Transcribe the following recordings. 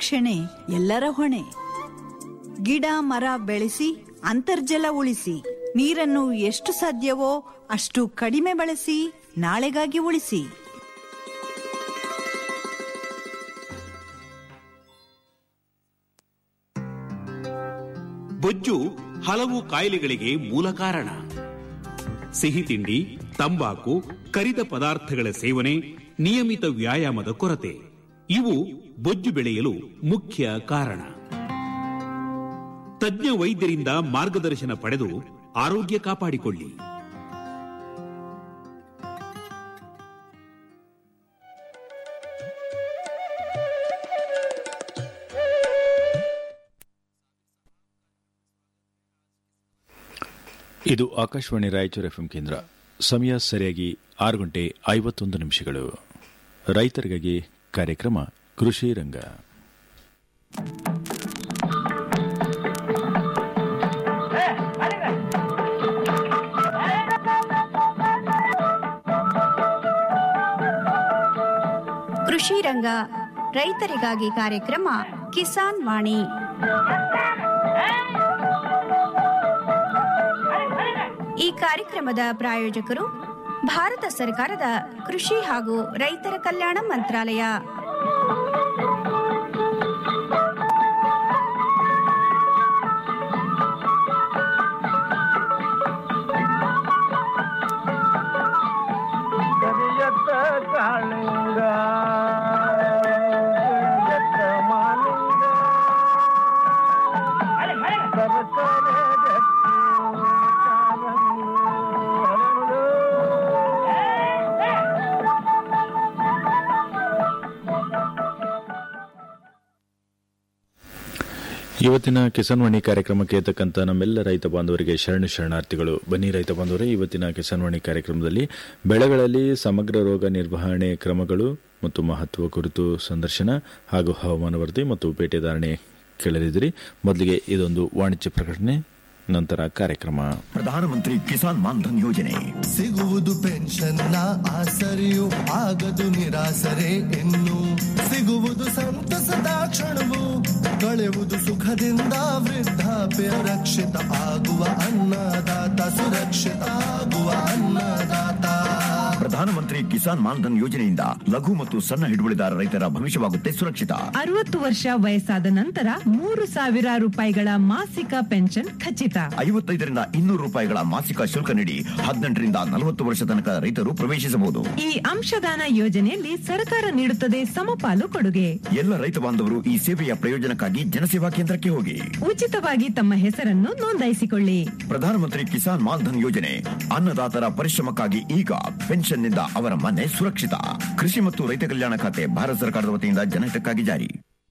ಸಂರಕ್ಷಣೆ ಎಲ್ಲರ ಹೊಣೆ ಗಿಡ ಮರ ಬೆಳೆಸಿ ಅಂತರ್ಜಲ ಉಳಿಸಿ ನೀರನ್ನು ಎಷ್ಟು ಸಾಧ್ಯವೋ ಅಷ್ಟು ಕಡಿಮೆ ಬಳಸಿ ನಾಳೆಗಾಗಿ ಉಳಿಸಿ ಬೊಜ್ಜು ಹಲವು ಕಾಯಿಲೆಗಳಿಗೆ ಮೂಲ ಕಾರಣ ಸಿಹಿ ತಿಂಡಿ ತಂಬಾಕು ಕರಿದ ಪದಾರ್ಥಗಳ ಸೇವನೆ ನಿಯಮಿತ ವ್ಯಾಯಾಮದ ಕೊರತೆ ಇವು ಬೊಜ್ಜು ಬೆಳೆಯಲು ಮುಖ್ಯ ಕಾರಣ ತಜ್ಞ ವೈದ್ಯರಿಂದ ಮಾರ್ಗದರ್ಶನ ಪಡೆದು ಆರೋಗ್ಯ ಕಾಪಾಡಿಕೊಳ್ಳಿ ಇದು ಆಕಾಶವಾಣಿ ರಾಯಚೂರು ಎಫ್ಎಂ ಕೇಂದ್ರ ಸಮಯ ಸರಿಯಾಗಿ ಆರು ಗಂಟೆ ಐವತ್ತೊಂದು ನಿಮಿಷಗಳು ರೈತರಿಗಾಗಿ ಕಾರ್ಯಕ್ರಮ ಕೃಷಿ ರಂಗ ಕೃಷಿ ರಂಗ ರೈತರಿಗಾಗಿ ಕಾರ್ಯಕ್ರಮ ಕಿಸಾನ್ ವಾಣಿ ಈ ಕಾರ್ಯಕ್ರಮದ ಪ್ರಾಯೋಜಕರು ಭಾರತ ಸರ್ಕಾರದ ಕೃಷಿ ಹಾಗೂ ರೈತರ ಕಲ್ಯಾಣ ಮಂತ್ರಾಲಯ ಕರಿಯತ್ತ ಕಾಳಿಂಗ ಕರಿಯತ್ತ ಮಾಲಿಂಗ ಸರಸರ ಗಟ್ಟಿ ಕಾರಂಗಿ ಹರಳು. ಇವತ್ತಿನ ಕಿಸಾನ್ವಾಣಿ ಕಾರ್ಯಕ್ರಮಕ್ಕೆ ತಕ್ಕಂತ ನಮ್ಮೆಲ್ಲ ರೈತ ಬಾಂಧವರಿಗೆ ಶರಣ ಶರಣಾರ್ಥಿಗಳು ಬನ್ನಿ ರೈತ ಬಾಂಧವರೇ ಇವತ್ತಿನ ಕಿಸಾನ್ವಾಣಿ ಕಾರ್ಯಕ್ರಮದಲ್ಲಿ ಬೆಳೆಗಳಲ್ಲಿ ಸಮಗ್ರ ರೋಗ ನಿರ್ವಹಣೆ ಕ್ರಮಗಳು ಮತ್ತು ಮಹತ್ವ ಕುರಿತು ಸಂದರ್ಶನ ಹಾಗೂ ಹವಾಮಾನ ವರದಿ ಮತ್ತು ಪೇಟೆದಾರಣೆ ಕೇಳಲಿದ್ದೀರಿ ಮೊದಲಿಗೆ ಇದೊಂದು ವಾಣಿಜ್ಯ ಪ್ರಕಟಣೆ ನಂತರ ಕಾರ್ಯಕ್ರಮ ಪ್ರಧಾನಮಂತ್ರಿ ಕಿಸಾನ್ ಮಾನ್ಧನ್ ಯೋಜನೆ ಸಿಗುವುದು ಪೆನ್ಷನ್ನ ಆಸರೆಯು ಆಗದು ನಿರಾಸರೆ ಇನ್ನು ಸಿಗುವುದು ಸಂತಸದ ಕ್ಷಣವು ಕಳೆಯುವುದು ಸುಖದಿಂದ ವೃದ್ಧಾಪ್ಯ ರಕ್ಷಿತ ಆಗುವ ಅನ್ನದಾತ ಸುರಕ್ಷಿತ ಆಗುವ ಅನ್ನದಾತ ಪ್ರಧಾನಮಂತ್ರಿ ಕಿಸಾನ್ ಮಾನ್ಧನ್ ಯೋಜನೆಯಿಂದ ಲಘು ಮತ್ತು ಸಣ್ಣ ಹಿಡುವಳಿದಾರ ರೈತರ ಭವಿಷ್ಯವಾಗುತ್ತೆ ಸುರಕ್ಷಿತ ಅರವತ್ತು ವರ್ಷ ವಯಸ್ಸಾದ ನಂತರ ಮೂರು ಸಾವಿರ ರೂಪಾಯಿಗಳ ಮಾಸಿಕ ಪೆನ್ಷನ್ ಖಚಿತ ಐವತ್ತೈದರಿಂದ ಇನ್ನೂರು ರೂಪಾಯಿಗಳ ಮಾಸಿಕ ಶುಲ್ಕ ನೀಡಿ ಹದಿನೆಂಟರಿಂದ ನಲವತ್ತು ವರ್ಷ ತನಕ ರೈತರು ಪ್ರವೇಶಿಸಬಹುದು ಈ ಅಂಶದಾನ ಯೋಜನೆಯಲ್ಲಿ ಸರ್ಕಾರ ನೀಡುತ್ತದೆ ಸಮಪಾಲು ಕೊಡುಗೆ ಎಲ್ಲ ರೈತ ಬಾಂಧವರು ಈ ಸೇವೆಯ ಪ್ರಯೋಜನಕ್ಕಾಗಿ ಜನಸೇವಾ ಕೇಂದ್ರಕ್ಕೆ ಹೋಗಿ ಉಚಿತವಾಗಿ ತಮ್ಮ ಹೆಸರನ್ನು ನೋಂದಾಯಿಸಿಕೊಳ್ಳಿ ಪ್ರಧಾನಮಂತ್ರಿ ಕಿಸಾನ್ ಮಾನ್ಧನ್ ಯೋಜನೆ ಅನ್ನದಾತರ ಪರಿಶ್ರಮಕ್ಕಾಗಿ ಈಗ ಪೆನ್ಷನ್ನಿಂದ ಅವರ ಮನೆ ಸುರಕ್ಷಿತ ಕೃಷಿ ಮತ್ತು ರೈತ ಕಲ್ಯಾಣ ಖಾತೆ ಭಾರತ ಸರ್ಕಾರದ ವತಿಯಿಂದ ಜನಹಿತಕ್ಕಾಗಿ ಜಾರಿ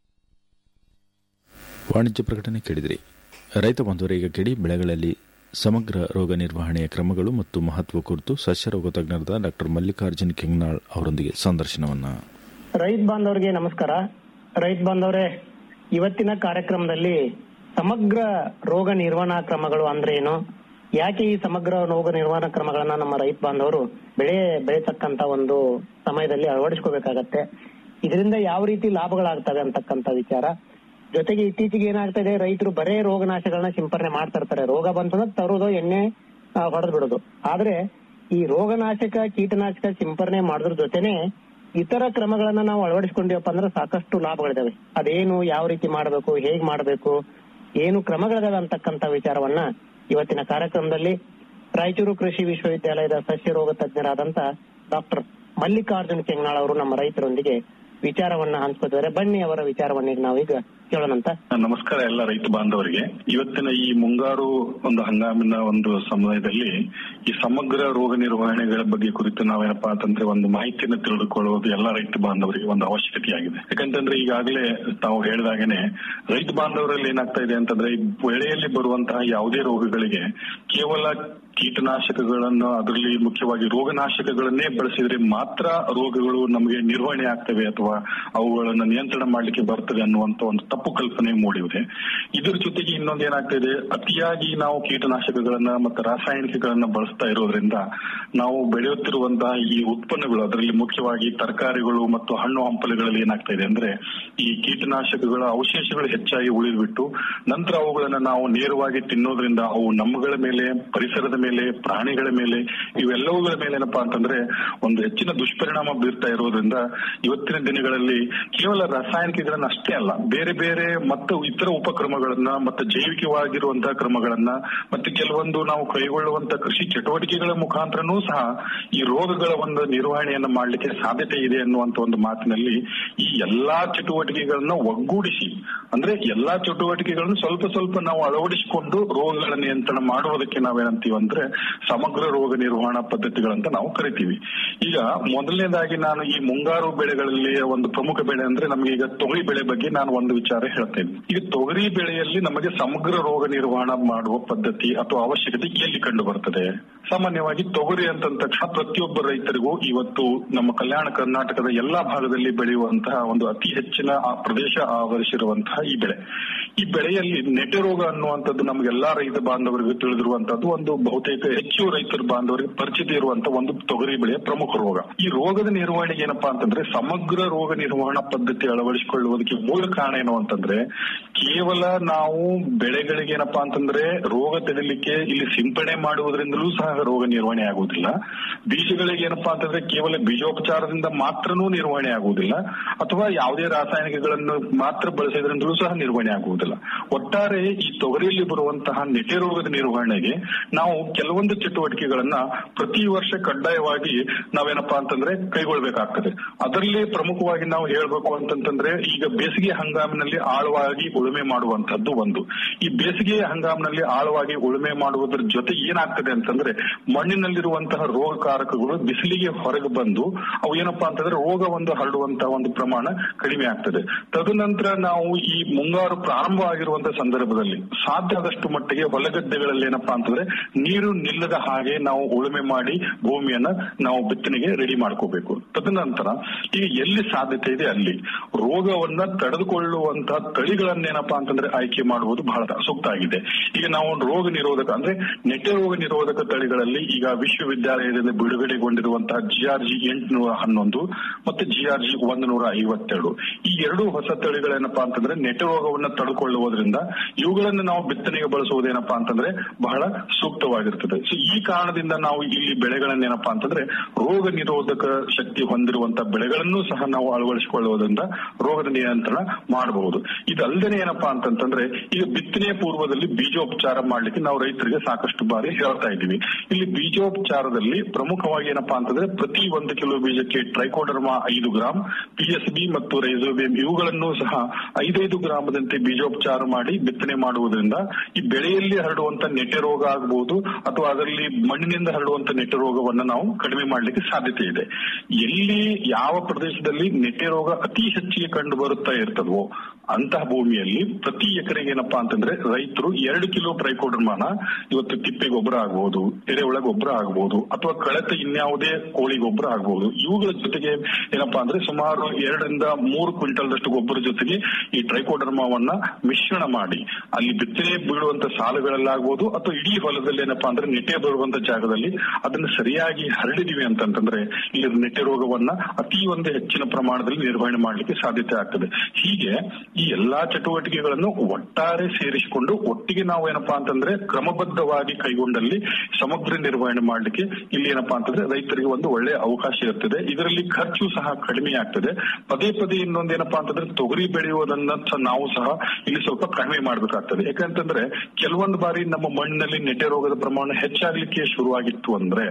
ವಾಣಿಜ್ಯ ಪ್ರಕಟಣೆ ಕೇಳಿದಿರಿ ರೈತ ಬಾಂಧವರೇ ಈಗ ಕೇಳಿ ಬೆಳೆಗಳಲ್ಲಿ ಸಮಗ್ರ ರೋಗ ನಿರ್ವಹಣೆಯ ಕ್ರಮಗಳು ಮತ್ತು ಮಹತ್ವ ಕುರಿತು ಸಸ್ಯ ರೋಗ ತಜ್ಞರಾದ ಡಾಕ್ಟರ್ ಮಲ್ಲಿಕಾರ್ಜುನ್ ಕೆಂಗ್ನಾಳ್ ಅವರೊಂದಿಗೆ ಸಂದರ್ಶನವನ್ನ ರೈತ ಬಾಂಧವರಿಗೆ ನಮಸ್ಕಾರ ರೈತ ಬಾಂಧವರೇ ಇವತ್ತಿನ ಕಾರ್ಯಕ್ರಮದಲ್ಲಿ ಸಮಗ್ರ ರೋಗ ನಿರ್ವಹಣಾ ಕ್ರಮಗಳು ಅಂದ್ರೆ ಏನು ಯಾಕೆ ಈ ಸಮಗ್ರ ರೋಗ ನಿರ್ವಹಣಾ ಕ್ರಮಗಳನ್ನ ನಮ್ಮ ರೈತ ಬಾಂಧವರು ಬೆಳೆ ಬೆಳೆತಕ್ಕಂತ ಒಂದು ಸಮಯದಲ್ಲಿ ಅಳವಡಿಸ್ಕೋಬೇಕಾಗತ್ತೆ ಇದರಿಂದ ಯಾವ ರೀತಿ ಲಾಭಗಳಾಗ್ತವೆ ಅಂತಕ್ಕಂತ ವಿಚಾರ ಜೊತೆಗೆ ಇತ್ತೀಚೆಗೆ ಏನಾಗ್ತಾ ಇದೆ ರೈತರು ಬರೇ ರೋಗನಾಶಗಳನ್ನ ಸಿಂಪರಣೆ ಮಾಡ್ತಾ ಇರ್ತಾರೆ ರೋಗ ಬಂತಂದ್ರೆ ತರೋದು ಎಣ್ಣೆ ಹೊಡೆದ್ ಬಿಡೋದು ಆದ್ರೆ ಈ ರೋಗನಾಶಕ ಕೀಟನಾಶಕ ಸಿಂಪರಣೆ ಮಾಡೋದ್ರ ಜೊತೆನೆ ಇತರ ಕ್ರಮಗಳನ್ನ ನಾವು ಅಳವಡಿಸ್ಕೊಂಡಿವಪ್ಪ ಅಂದ್ರೆ ಸಾಕಷ್ಟು ಲಾಭಗಳಿದಾವೆ ಅದೇನು ಯಾವ ರೀತಿ ಮಾಡಬೇಕು ಹೇಗ್ ಮಾಡಬೇಕು ಏನು ಕ್ರಮಗಳಿದಾವೆ ಅಂತಕ್ಕಂತ ವಿಚಾರವನ್ನ ಇವತ್ತಿನ ಕಾರ್ಯಕ್ರಮದಲ್ಲಿ ರಾಯಚೂರು ಕೃಷಿ ವಿಶ್ವವಿದ್ಯಾಲಯದ ಸಸ್ಯ ರೋಗ ತಜ್ಞರಾದಂತ ಡಾಕ್ಟರ್ ಮಲ್ಲಿಕಾರ್ಜುನ್ ಕೆಂಗನಾಳ್ ಅವರು ನಮ್ಮ ರೈತರೊಂದಿಗೆ ವಿಚಾರವನ್ನ ಹಂಚ್ಕೋತಿದ್ದಾರೆ ಬನ್ನಿ ಅವರ ವಿಚಾರವನ್ನ ನಾವೀಗ ಕೇಳೋಣಂತ ನಮಸ್ಕಾರ ಎಲ್ಲ ರೈತ ಬಾಂಧವರಿಗೆ ಇವತ್ತಿನ ಈ ಮುಂಗಾರು ಒಂದು ಹಂಗಾಮಿನ ಒಂದು ಸಮಯದಲ್ಲಿ ಈ ಸಮಗ್ರ ರೋಗ ನಿರ್ವಹಣೆಗಳ ಬಗ್ಗೆ ಕುರಿತು ನಾವೇನಪ್ಪಾ ಅಂತಂದ್ರೆ ಒಂದು ಮಾಹಿತಿಯನ್ನು ತಿಳಿದುಕೊಳ್ಳುವುದು ಎಲ್ಲ ರೈತ ಬಾಂಧವರಿಗೆ ಒಂದು ಅವಶ್ಯಕತೆಯಾಗಿದೆ ಯಾಕಂತಂದ್ರೆ ಈಗಾಗಲೇ ತಾವು ಹೇಳಿದಾಗನೆ ರೈತ ಬಾಂಧವರಲ್ಲಿ ಏನಾಗ್ತಾ ಇದೆ ಅಂತಂದ್ರೆ ಈ ಬೆಳೆಯಲ್ಲಿ ಬರುವಂತಹ ಯಾವುದೇ ರೋಗಗಳಿಗೆ ಕೇವಲ ಕೀಟನಾಶಕಗಳನ್ನು ಅದರಲ್ಲಿ ಮುಖ್ಯವಾಗಿ ರೋಗನಾಶಕಗಳನ್ನೇ ಬಳಸಿದ್ರೆ ಮಾತ್ರ ರೋಗಗಳು ನಮಗೆ ನಿರ್ವಹಣೆ ಆಗ್ತವೆ ಅಥವಾ ಅವುಗಳನ್ನು ನಿಯಂತ್ರಣ ಮಾಡ್ಲಿಕ್ಕೆ ಬರ್ತವೆ ಅನ್ನುವಂತ ಒಂದು ತಪ್ಪು ಕಲ್ಪನೆ ಮೂಡಿದೆ ಇದ್ರ ಜೊತೆಗೆ ಇನ್ನೊಂದು ಏನಾಗ್ತಿದೆ ಅತಿಯಾಗಿ ನಾವು ಕೀಟನಾಶಕಗಳನ್ನ ಮತ್ತು ರಾಸಾಯನಿಕಗಳನ್ನ ಬಳಸ್ತಾ ಇರೋದ್ರಿಂದ ನಾವು ಬೆಳೆಯುತ್ತಿರುವಂತಹ ಈ ಉತ್ಪನ್ನಗಳು ಅದರಲ್ಲಿ ಮುಖ್ಯವಾಗಿ ತರಕಾರಿಗಳು ಮತ್ತು ಹಣ್ಣು ಹಂಪಲುಗಳಲ್ಲಿ ಏನಾಗ್ತಾ ಇದೆ ಅಂದ್ರೆ ಈ ಕೀಟನಾಶಕಗಳ ಅವಶೇಷಗಳು ಹೆಚ್ಚಾಗಿ ಉಳಿದ್ಬಿಟ್ಟು ನಂತರ ಅವುಗಳನ್ನ ನಾವು ನೇರವಾಗಿ ತಿನ್ನೋದ್ರಿಂದ ಅವು ನಮ್ಮಗಳ ಮೇಲೆ ಪರಿಸರದ ಮೇಲೆ ಪ್ರಾಣಿಗಳ ಮೇಲೆ ಇವೆಲ್ಲವುಗಳ ಮೇಲೆ ಏನಪ್ಪಾ ಅಂತಂದ್ರೆ ಒಂದು ಹೆಚ್ಚಿನ ದುಷ್ಪರಿಣಾಮ ಬೀರ್ತಾ ಇರೋದ್ರಿಂದ ಇವತ್ತಿನ ದಿನಗಳಲ್ಲಿ ಕೇವಲ ರಾಸಾಯನಿಕಗಳನ್ನ ಅಷ್ಟೇ ಅಲ್ಲ ಬೇರೆ ಬೇರೆ ಮತ್ತು ಇತರ ಉಪಕ್ರಮಗಳನ್ನ ಮತ್ತೆ ಜೈವಿಕವಾಗಿರುವಂತಹ ಕ್ರಮಗಳನ್ನ ಮತ್ತೆ ಕೆಲವೊಂದು ನಾವು ಕೈಗೊಳ್ಳುವಂತ ಕೃಷಿ ಚಟುವಟಿಕೆಗಳ ಮುಖಾಂತರನೂ ಸಹ ಈ ರೋಗಗಳ ಒಂದು ನಿರ್ವಹಣೆಯನ್ನ ಮಾಡಲಿಕ್ಕೆ ಸಾಧ್ಯತೆ ಇದೆ ಅನ್ನುವಂತ ಒಂದು ಮಾತಿನಲ್ಲಿ ಈ ಎಲ್ಲಾ ಚಟುವಟಿಕೆಗಳನ್ನ ಒಗ್ಗೂಡಿಸಿ ಅಂದ್ರೆ ಎಲ್ಲಾ ಚಟುವಟಿಕೆಗಳನ್ನು ಸ್ವಲ್ಪ ಸ್ವಲ್ಪ ನಾವು ಅಳವಡಿಸಿಕೊಂಡು ರೋಗಗಳ ನಿಯಂತ್ರಣ ಮಾಡುವುದಕ್ಕೆ ನಾವೇನಂತೀವಿ ಅಂದ್ರೆ ಸಮಗ್ರ ರೋಗ ನಿರ್ವಹಣಾ ಪದ್ಧತಿಗಳಂತ ನಾವು ಕರಿತೀವಿ ಈಗ ಮೊದಲನೇದಾಗಿ ನಾನು ಈ ಮುಂಗಾರು ಬೆಳೆಗಳಲ್ಲಿ ಒಂದು ಪ್ರಮುಖ ಬೆಳೆ ಅಂದ್ರೆ ನಮಗೆ ಈಗ ತೊಗರಿ ಬೆಳೆ ಬಗ್ಗೆ ನಾನು ಒಂದು ವಿಚಾರ ಹೇಳ್ತೇನೆ ಈಗ ತೊಗರಿ ಬೆಳೆಯಲ್ಲಿ ನಮಗೆ ಸಮಗ್ರ ರೋಗ ನಿರ್ವಹಣಾ ಮಾಡುವ ಪದ್ಧತಿ ಅಥವಾ ಅವಶ್ಯಕತೆ ಎಲ್ಲಿ ಕಂಡು ಬರ್ತದೆ ಸಾಮಾನ್ಯವಾಗಿ ತೊಗರಿ ಅಂತ ತಕ್ಷಣ ಪ್ರತಿಯೊಬ್ಬ ರೈತರಿಗೂ ಇವತ್ತು ನಮ್ಮ ಕಲ್ಯಾಣ ಕರ್ನಾಟಕದ ಎಲ್ಲಾ ಭಾಗದಲ್ಲಿ ಬೆಳೆಯುವಂತಹ ಒಂದು ಅತಿ ಹೆಚ್ಚಿನ ಆ ಪ್ರದೇಶ ಆವರಿಸಿರುವಂತಹ ಈ ಬೆಳೆ ಈ ಬೆಳೆಯಲ್ಲಿ ನೆಟೆ ರೋಗ ಅನ್ನುವಂಥದ್ದು ನಮಗೆಲ್ಲಾ ರೈತ ಬಾಂಧವರಿಗೂ ತಿಳಿದಿರುವಂತದ್ದು ಒಂದು ಬಹುತೇಕ ಹೆಚ್ಚು ರೈತರ ಬಾಂಧವರಿಗೆ ಪರಿಚಿತ ಇರುವಂತಹ ಒಂದು ತೊಗರಿ ಬೆಳೆಯ ಪ್ರಮುಖ ರೋಗ ಈ ರೋಗದ ನಿರ್ವಹಣೆಗೆ ಏನಪ್ಪಾ ಅಂತಂದ್ರೆ ಸಮಗ್ರ ರೋಗ ನಿರ್ವಹಣಾ ಪದ್ಧತಿ ಅಳವಡಿಸಿಕೊಳ್ಳುವುದಕ್ಕೆ ಮೂಲ ಕಾರಣ ಏನು ಅಂತಂದ್ರೆ ಕೇವಲ ನಾವು ಬೆಳೆಗಳಿಗೆ ಏನಪ್ಪಾ ಅಂತಂದ್ರೆ ರೋಗ ತಡೆಯಲಿಕ್ಕೆ ಇಲ್ಲಿ ಸಿಂಪಡಣೆ ಮಾಡುವುದರಿಂದಲೂ ಸಹ ರೋಗ ನಿರ್ವಹಣೆ ಆಗುವುದಿಲ್ಲ ಬೀಜಗಳಿಗೆ ಏನಪ್ಪಾ ಅಂತಂದ್ರೆ ಕೇವಲ ಬೀಜೋಪಚಾರದಿಂದ ಮಾತ್ರನೂ ನಿರ್ವಹಣೆ ಆಗುವುದಿಲ್ಲ ಅಥವಾ ಯಾವುದೇ ರಾಸಾಯನಿಕಗಳನ್ನು ಮಾತ್ರ ಬಳಸೋದ್ರಿಂದಲೂ ಸಹ ನಿರ್ವಹಣೆ ಆಗುವುದಿಲ್ಲ ಒಟ್ಟಾರೆ ಈ ತೊಗರಿಯಲ್ಲಿ ಬರುವಂತಹ ನೆಟೆ ರೋಗದ ನಿರ್ವಹಣೆಗೆ ನಾವು ಕೆಲವೊಂದು ಚಟುವಟಿಕೆಗಳನ್ನ ಪ್ರತಿ ವರ್ಷ ಕಡ್ಡಾಯವಾಗಿ ನಾವೇನಪ್ಪಾ ಅಂತಂದ್ರೆ ಕೈಗೊಳ್ಬೇಕಾಗ್ತದೆ ಅದರಲ್ಲಿ ಪ್ರಮುಖವಾಗಿ ನಾವು ಹೇಳ್ಬೇಕು ಅಂತಂತಂದ್ರೆ ಈಗ ಬೇಸಿಗೆ ಹಂಗಾಮಿನಲ್ಲಿ ಆಳವಾಗಿ ಉಳುಮೆ ಮಾಡುವಂತದ್ದು ಒಂದು ಈ ಬೇಸಿಗೆ ಹಂಗಾಮಿನಲ್ಲಿ ಆಳವಾಗಿ ಉಳುಮೆ ಮಾಡುವುದರ ಜೊತೆ ಏನಾಗ್ತದೆ ಅಂತಂದ್ರೆ ಮಣ್ಣಿನಲ್ಲಿರುವಂತಹ ರೋಗಕಾರಕಗಳು ಬಿಸಿಲಿಗೆ ಹೊರಗೆ ಬಂದು ಅವು ಏನಪ್ಪಾ ಅಂತಂದ್ರೆ ರೋಗ ಒಂದು ಹರಡುವಂತಹ ಒಂದು ಪ್ರಮಾಣ ಕಡಿಮೆ ಆಗ್ತದೆ ತದನಂತರ ನಾವು ಈ ಮುಂಗಾರು ಪ್ರಾರಂಭ ಆಗಿರುವಂತಹ ಸಂದರ್ಭದಲ್ಲಿ ಸಾಧ್ಯ ಆದಷ್ಟು ಮಟ್ಟಿಗೆ ಹೊಲಗದ್ದೆಗಳಲ್ಲಿ ಏನಪ್ಪಾ ಅಂತಂದ್ರೆ ನೀರು ನಿಲ್ಲದ ಹಾಗೆ ನಾವು ಉಳುಮೆ ಮಾಡಿ ಭೂಮಿಯನ್ನ ನಾವು ಬಿತ್ತನೆಗೆ ರೆಡಿ ಮಾಡ್ಕೋಬೇಕು ತದನಂತರ ಈಗ ಎಲ್ಲಿ ಸಾಧ್ಯತೆ ಇದೆ ಅಲ್ಲಿ ರೋಗವನ್ನ ತಡೆದುಕೊಳ್ಳುವಂತಹ ತಳಿಗಳನ್ನೇನಪ್ಪಾ ಅಂತಂದ್ರೆ ಆಯ್ಕೆ ಮಾಡುವುದು ಬಹಳ ಸೂಕ್ತ ಆಗಿದೆ ಈಗ ನಾವು ರೋಗ ನಿರೋಧಕ ಅಂದ್ರೆ ನೆಟ್ಟೆ ರೋಗ ನಿರೋಧಕ ತಳಿಗಳಲ್ಲಿ ಈಗ ವಿಶ್ವವಿದ್ಯಾಲಯದಿಂದ ಬಿಡುಗಡೆಗೊಂಡಿರುವಂತಹ ಜಿಆರ್ಜಿ ಎಂಟುನೂರ ಹನ್ನೊಂದು ಮತ್ತೆ ಜಿಆರ್ಜಿ ಒಂದು ನೂರ ಐವತ್ತೆರಡು ಈ ಎರಡು ಹೊಸ ತಳಿಗಳೇನಪ್ಪಾ ಅಂತಂದ್ರೆ ನೆಟ್ಟೆ ರೋಗವನ್ನ ತಡೆದುಕೊಳ್ಳುವುದರಿಂದ ಇವುಗಳನ್ನು ನಾವು ಬಿತ್ತನೆಗೆ ಬಳಸುವುದೇನಪ್ಪಾ ಅಂತಂದ್ರೆ ಬಹಳ ಸೂಕ್ತವಾಗಿರ್ತದೆ ಸೊ ಈ ಕಾರಣದಿಂದ ನಾವು ಇಲ್ಲಿ ಬೆಳೆಗಳನ್ನೇನಪ್ಪಾ ಅಂತಂದ್ರೆ ರೋಗ ನಿರೋಧಕ ಶಕ್ತಿ ಹೊಂದಿರುವಂತಹ ಬೆಳೆಗಳನ್ನು ಸಹ ನಾವು ಅಳವಡಿಸಿಕೊಳ್ಳುವುದರಿಂದ ರೋಗದ ನಿಯಂತ್ರಣ ಮಾಡಬಹುದು ಇದಲ್ಲದೆ ಏನಪ್ಪಾ ಅಂತಂತಂದ್ರೆ ಈಗ ಬಿತ್ತನೆಯ ಪೂರ್ವದಲ್ಲಿ ಬೀಜೋಪಚಾರ ಮಾಡ್ಲಿಕ್ಕೆ ನಾವು ರೈತರಿಗೆ ಸಾಕಷ್ಟು ಬಾರಿ ಹೇಳ್ತಾ ಇದ್ದೀವಿ ಇಲ್ಲಿ ಬೀಜೋಪಚಾರದಲ್ಲಿ ಪ್ರಮುಖವಾಗಿ ಏನಪ್ಪಾ ಅಂತಂದ್ರೆ ಪ್ರತಿ ಒಂದು ಕಿಲೋ ಬೀಜಕ್ಕೆ ಟ್ರೈಕೋಡರ್ಮಾ ಐದು ಗ್ರಾಂ ಪಿಎಸ್ಬಿ ಮತ್ತು ರೈಸೋಬಿಯಂ ಇವುಗಳನ್ನು ಸಹ ಐದೈದು ಗ್ರಾಮದಂತೆ ಬೀಜೋಪಚಾರ ಮಾಡಿ ಬಿತ್ತನೆ ಮಾಡುವುದರಿಂದ ಈ ಬೆಳೆಯಲ್ಲಿ ಹರಡುವಂತ ನೆಟ್ಟೆ ರೋಗ ಆಗಬಹುದು ಅಥವಾ ಅದರಲ್ಲಿ ಮಣ್ಣಿನಿಂದ ಹರಡುವಂತ ನೆಟ್ಟೆ ರೋಗವನ್ನ ನಾವು ಕಡಿಮೆ ಮಾಡಲಿಕ್ಕೆ ಸಾಧ್ಯತೆ ಇದೆ ಎಲ್ಲಿ ಯಾವ ಪ್ರದೇಶದಲ್ಲಿ ನೆಟ್ಟೆ ರೋಗ ಅತಿ ಹೆಚ್ಚಿಗೆ ಕಂಡು ಬರುತ್ತಾ ಇರ್ತದವೋ ಅಂತಹ ಭೂಮಿಯಲ್ಲಿ ಪ್ರತಿ ಎಕರೆಗೆ ಏನಪ್ಪಾ ಅಂತಂದ್ರೆ ರೈತರು ಎರಡು ಕಿಲೋ ಟ್ರೈಕೋಡರ್ಮಾನ ಇವತ್ತು ತಿಪ್ಪೆ ಗೊಬ್ಬರ ಆಗಬಹುದು ಎರೆಹುಳ ಗೊಬ್ಬರ ಆಗಬಹುದು ಅಥವಾ ಕಳೆತ ಇನ್ಯಾವುದೇ ಕೋಳಿ ಗೊಬ್ಬರ ಆಗಬಹುದು ಇವುಗಳ ಜೊತೆಗೆ ಏನಪ್ಪಾ ಅಂದ್ರೆ ಸುಮಾರು ಎರಡರಿಂದ ಮೂರು ಕ್ವಿಂಟಲ್ದಷ್ಟು ಗೊಬ್ಬರ ಜೊತೆಗೆ ಈ ಟ್ರೈಕೋಡರ್ಮಾವನ್ನ ಮಿಶ್ರಣ ಮಾಡಿ ಅಲ್ಲಿ ಬಿತ್ತನೆ ಬೀಳುವಂತ ಸಾಲುಗಳಲ್ಲಾಗಬಹುದು ಅಥವಾ ಇಡೀ ಹೊಲದಲ್ಲಿ ಏನಪ್ಪಾ ಅಂದ್ರೆ ನೆಟ್ಟೆ ಬರುವಂತ ಜಾಗದಲ್ಲಿ ಅದನ್ನ ಸರಿಯಾಗಿ ಹರಡಿದೀವಿ ಅಂತಂತಂದ್ರೆ ಇಲ್ಲಿ ನೆಟ್ಟೆ ರೋಗವನ್ನ ಅತಿ ಒಂದು ಹೆಚ್ಚಿನ ಪ್ರಮಾಣದಲ್ಲಿ ನಿರ್ವಹಣೆ ಮಾಡಲಿಕ್ಕೆ ಸಾಧ್ಯತೆ ಆಗ್ತದೆ ಹೀಗೆ ಈ ಎಲ್ಲಾ ಚಟುವಟಿಕೆಗಳನ್ನು ಒಟ್ಟಾರೆ ಸೇರಿಸಿಕೊಂಡು ಒಟ್ಟಿಗೆ ನಾವು ಏನಪ್ಪಾ ಅಂತಂದ್ರೆ ಕ್ರಮಬದ್ಧವಾಗಿ ಕೈಗೊಂಡಲ್ಲಿ ಸಮಗ್ರ ನಿರ್ವಹಣೆ ಮಾಡಲಿಕ್ಕೆ ಇಲ್ಲಿ ಏನಪ್ಪಾ ಅಂತಂದ್ರೆ ರೈತರಿಗೆ ಒಂದು ಒಳ್ಳೆಯ ಅವಕಾಶ ಇರ್ತದೆ ಇದರಲ್ಲಿ ಖರ್ಚು ಸಹ ಕಡಿಮೆ ಆಗ್ತದೆ ಪದೇ ಪದೇ ಇನ್ನೊಂದೇನಪ್ಪಾ ಅಂತಂದ್ರೆ ತೊಗರಿ ಬೆಳೆಯುವುದನ್ನ ಸಹ ನಾವು ಸಹ ಇಲ್ಲಿ ಸ್ವಲ್ಪ ಕಡಿಮೆ ಮಾಡ್ಬೇಕಾಗ್ತದೆ ಯಾಕಂತಂದ್ರೆ ಕೆಲವೊಂದು ಬಾರಿ ನಮ್ಮ ಮಣ್ಣಿನಲ್ಲಿ ನೆಟ್ಟೆ ರೋಗದ ಪ್ರಮಾಣ ಹೆಚ್ಚಾಗ್ಲಿಕ್ಕೆ ಶುರುವಾಗಿತ್ತು ಅಂದ್ರೆ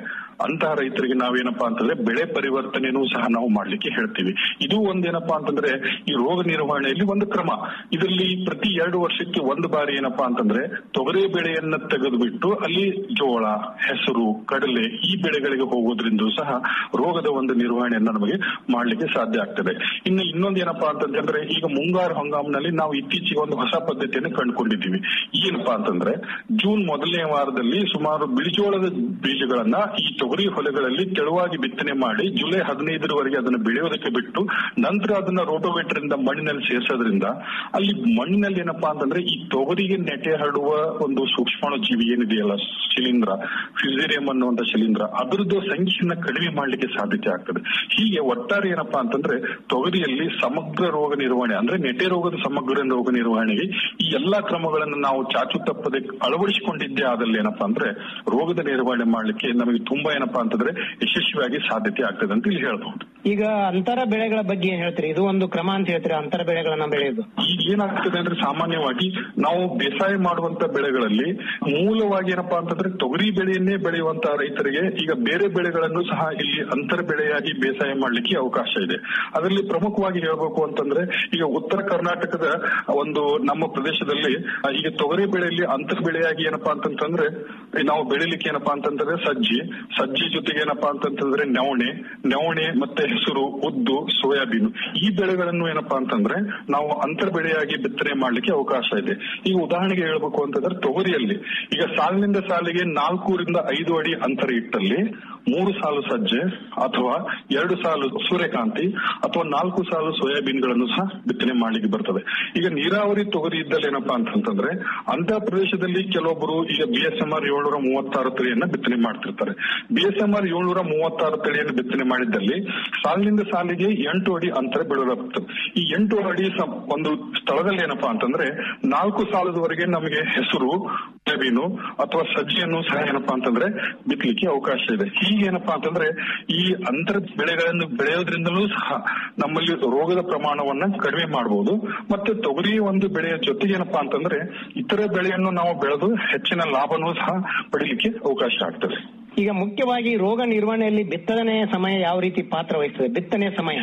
ಅಂತಹ ರೈತರಿಗೆ ನಾವೇನಪ್ಪಾ ಅಂತಂದ್ರೆ ಬೆಳೆ ಪರಿವರ್ತನೆನೂ ಸಹ ನಾವು ಮಾಡ್ಲಿಕ್ಕೆ ಹೇಳ್ತೀವಿ ಇದು ಒಂದೇನಪ್ಪಾ ಅಂತಂದ್ರೆ ಈ ರೋಗ ನಿರ್ವಹಣೆಯಲ್ಲಿ ಒಂದು ಕ್ರಮ ಇದರಲ್ಲಿ ಪ್ರತಿ ಎರಡು ವರ್ಷಕ್ಕೆ ಒಂದು ಬಾರಿ ಏನಪ್ಪಾ ಅಂತಂದ್ರೆ ತೊಗರಿ ಬೆಳೆಯನ್ನ ತೆಗೆದುಬಿಟ್ಟು ಅಲ್ಲಿ ಜೋಳ ಹೆಸರು ಕಡಲೆ ಈ ಬೆಳೆಗಳಿಗೆ ಹೋಗೋದ್ರಿಂದ ಸಹ ರೋಗದ ಒಂದು ನಿರ್ವಹಣೆಯನ್ನ ನಮಗೆ ಮಾಡ್ಲಿಕ್ಕೆ ಸಾಧ್ಯ ಆಗ್ತದೆ ಇನ್ನು ಇನ್ನೊಂದು ಏನಪ್ಪಾ ಅಂತಂದ್ರೆ ಈಗ ಮುಂಗಾರು ಹಂಗಾಮಿನಲ್ಲಿ ನಾವು ಇತ್ತೀಚೆಗೆ ಒಂದು ಹೊಸ ಪದ್ಧತಿಯನ್ನು ಕಂಡುಕೊಂಡಿದ್ದೀವಿ ಏನಪ್ಪಾ ಅಂತಂದ್ರೆ ಜೂನ್ ಮೊದಲನೇ ವಾರದಲ್ಲಿ ಸುಮಾರು ಬಿಳಿಜೋಳದ ಬೀಜಗಳನ್ನ ಈ ತೊಗರಿ ಹೊಲಗಳಲ್ಲಿ ತೆಳುವಾಗಿ ಬಿತ್ತನೆ ಮಾಡಿ ಜುಲೈ ಹದಿನೈದರವರೆಗೆ ಅದನ್ನು ಬೆಳೆಯೋದಕ್ಕೆ ಬಿಟ್ಟು ನಂತರ ಅದನ್ನ ರೋಟೋವೇಟರ್ ಇಂದ ಮಣ್ಣಿನಲ್ಲಿ ಸೇರಿಸೋದ್ರಿಂದ ಅಲ್ಲಿ ಮಣ್ಣಿನಲ್ಲಿ ಏನಪ್ಪಾ ಅಂತಂದ್ರೆ ಈ ತೊಗರಿಗೆ ನೆಟೆ ಹರಡುವ ಒಂದು ಸೂಕ್ಷ್ಮಾಣು ಜೀವಿ ಏನಿದೆಯಲ್ಲ ಶಿಲೀಂಧ್ರ ಫ್ಯುಸೇರಿಯಂ ಅನ್ನುವಂತ ಶಿಲೀಂಧ್ರ ಅದರದ್ದು ಸಂಖ್ಯೆಯನ್ನ ಕಡಿಮೆ ಮಾಡ್ಲಿಕ್ಕೆ ಸಾಧ್ಯತೆ ಆಗ್ತದೆ ಹೀಗೆ ಒಟ್ಟಾರೆ ಏನಪ್ಪಾ ಅಂತಂದ್ರೆ ತೊಗರಿಯಲ್ಲಿ ಸಮಗ್ರ ರೋಗ ನಿರ್ವಹಣೆ ಅಂದ್ರೆ ನೆಟೆ ರೋಗದ ಸಮಗ್ರ ರೋಗ ನಿರ್ವಹಣೆಗೆ ಈ ಎಲ್ಲಾ ಕ್ರಮಗಳನ್ನು ನಾವು ಚಾಚು ತಪ್ಪದೆ ಅಳವಡಿಸಿಕೊಂಡಿದ್ದೇ ಆದಲ್ಲಿ ಏನಪ್ಪಾ ಅಂದ್ರೆ ರೋಗದ ನಿರ್ವಹಣೆ ಮಾಡ್ಲಿಕ್ಕೆ ನಮಗೆ ತುಂಬಾ ಏನಪ್ಪಾ ಅಂತಂದ್ರೆ ಯಶಸ್ವಿಯಾಗಿ ಸಾಧ್ಯತೆ ಆಗ್ತದೆ ಅಂತ ಇಲ್ಲಿ ಹೇಳ್ಬಹುದು ಈಗ ಅಂತರ ಬೆಳೆಗಳ ಬಗ್ಗೆ ಏನ್ ಹೇಳ್ತೀರಿ ಇದು ಒಂದು ಕ್ರಮ ಅಂತ ಹೇಳ್ತೀರಿ ಅಂತರ ಬೆಳೆಗಳನ್ನ ಬೆಳೆಯೋದು ಈಗ ಏನಾಗ್ತದೆ ಅಂದ್ರೆ ಸಾಮಾನ್ಯವಾಗಿ ನಾವು ಬೇಸಾಯ ಮಾಡುವಂತ ಬೆಳೆಗಳಲ್ಲಿ ಮೂಲವಾಗಿ ಏನಪ್ಪಾ ಅಂತಂದ್ರೆ ತೊಗರಿ ಬೆಳೆಯನ್ನೇ ಬೆಳೆಯುವಂತ ರೈತರಿಗೆ ಈಗ ಬೇರೆ ಬೆಳೆಗಳನ್ನು ಸಹ ಇಲ್ಲಿ ಅಂತರ ಬೆಳೆಯಾಗಿ ಬೇಸಾಯ ಮಾಡ್ಲಿಕ್ಕೆ ಅವಕಾಶ ಇದೆ ಅದರಲ್ಲಿ ಪ್ರಮುಖವಾಗಿ ಹೇಳ್ಬೇಕು ಅಂತಂದ್ರೆ ಈಗ ಉತ್ತರ ಕರ್ನಾಟಕದ ಒಂದು ನಮ್ಮ ಪ್ರದೇಶದಲ್ಲಿ ಆ, ಈಗ ತೊಗರಿ ಬೆಳೆಯಲ್ಲಿ ಅಂತರ ಬೆಳೆಯಾಗಿ ಏನಪ್ಪಾ ಅಂತಂತಂದ್ರೆ ನಾವು ಬೆಳಿಲಿಕ್ಕೆ ಏನಪ್ಪಾ ಅಂತಂದ್ರೆ ಸಜ್ಜಿ ಸಜ್ಜಿ ಜೊತೆಗೆ ಏನಪ್ಪಾ ಅಂತಂತಂದ್ರೆ ನವಣೆ ನವಣೆ ಮತ್ತೆ ಹೆಸರು ಉದ್ದು ಸೋಯಾಬೀನ್ ಈ ಬೆಳೆಗಳನ್ನು ಏನಪ್ಪಾ ಅಂತಂದ್ರೆ ನಾವು ಅಂತರ ಬೆಳೆಯಾಗಿ ಬಿತ್ತನೆ ಮಾಡ್ಲಿಕ್ಕೆ ಅವಕಾಶ ಇದೆ ಈಗ ಉದಾಹರಣೆಗೆ ಹೇಳ್ಬೇಕು ಅಂತಂದ್ರೆ ತೊಗರಿಯಲ್ಲಿ ಈಗ ಸಾಲಿನಿಂದ ಸಾಲಿಗೆ ನಾಲ್ಕೂರಿಂದ ಐದು ಅಡಿ ಅಂತರ ಇಟ್ಟಲ್ಲಿ ಮೂರು ಸಾಲು ಸಜ್ಜೆ ಅಥವಾ ಎರಡು ಸಾಲು ಸೂರ್ಯಕಾಂತಿ ಅಥವಾ ನಾಲ್ಕು ಸಾಲು ಸೋಯಾಬೀನ್ಗಳನ್ನು ಸಹ ಬಿತ್ತನೆ ಮಾಡ್ಲಿಕ್ಕೆ ಬರ್ತದೆ ಈಗ ನೀರಾವರಿ ತೊಗರಿ ಇದ್ದಲ್ಲಿ ಏನಪ್ಪಾ ಅಂತಂತಂದ್ರೆ ಅಂತ ಪ್ರದೇಶದಲ್ಲಿ ಕೆಲವೊಬ್ಬರು ಈಗ ಬಿ ಎಸ್ ಎಂ ಆರ್ ಏಳ್ನೂರ ಮೂವತ್ತಾರು ತಳಿಯನ್ನ ಬಿತ್ತನೆ ಮಾಡ್ತಿರ್ತಾರೆ ಬಿ ಎಸ್ ಎಂ ಆರ್ ಏಳ್ನೂರ ಮೂವತ್ತಾರು ತಳಿಯನ್ನು ಬಿತ್ತನೆ ಮಾಡಿದ್ದಲ್ಲಿ ಸಾಲಿನಿಂದ ಸಾಲಿಗೆ ಎಂಟು ಅಡಿ ಅಂತರ ಬೆಳೆದಾಗ್ತದೆ ಈ ಎಂಟು ಅಡಿ ಸ- ಒಂದು ಸ್ಥಳದಲ್ಲಿ ಏನಪ್ಪಾ ಅಂತಂದ್ರೆ ನಾಲ್ಕು ಸಾಲದವರೆಗೆ ನಮಗೆ ಹೆಸರು ಸೋಯಾಬೀನು ಅಥವಾ ಸಜ್ಜಿಯನ್ನು ಸಹ ಏನಪ್ಪಾ ಅಂತಂದ್ರೆ ಬಿತ್ತಲಿಕ್ಕೆ ಅವಕಾಶ ಇದೆ ಹೀಗೆ ಏನಪ್ಪಾ ಅಂತಂದ್ರೆ ಈ ಅಂತರ ಬೆಳೆಗಳನ್ನು ಬೆಳೆಯೋದ್ರಿಂದಲೂ ಸಹ ನಮ್ಮಲ್ಲಿ ರೋಗದ ಪ್ರಮಾಣವನ್ನ ಕಡಿಮೆ ಮಾಡಬಹುದು ಮತ್ತೆ ತೊಗರಿ ಒಂದು ಬೆಳೆಯ ಜೊತೆಗೆ ಏನಪ್ಪಾ ಅಂತಂದ್ರೆ ಇತರ ಬೆಳೆಯನ್ನು ನಾವು ಬೆಳೆದು ಹೆಚ್ಚಿನ ಲಾಭನೂ ಸಹ ಪಡಿಲಿಕ್ಕೆ ಅವಕಾಶ ಆಗ್ತದೆ ಈಗ ಮುಖ್ಯವಾಗಿ ರೋಗ ನಿರ್ವಹಣೆಯಲ್ಲಿ ಬಿತ್ತನೆ ಸಮಯ ಯಾವ ರೀತಿ ಪಾತ್ರ ವಹಿಸ್ತದೆ ಬಿತ್ತನೆ ಸಮಯ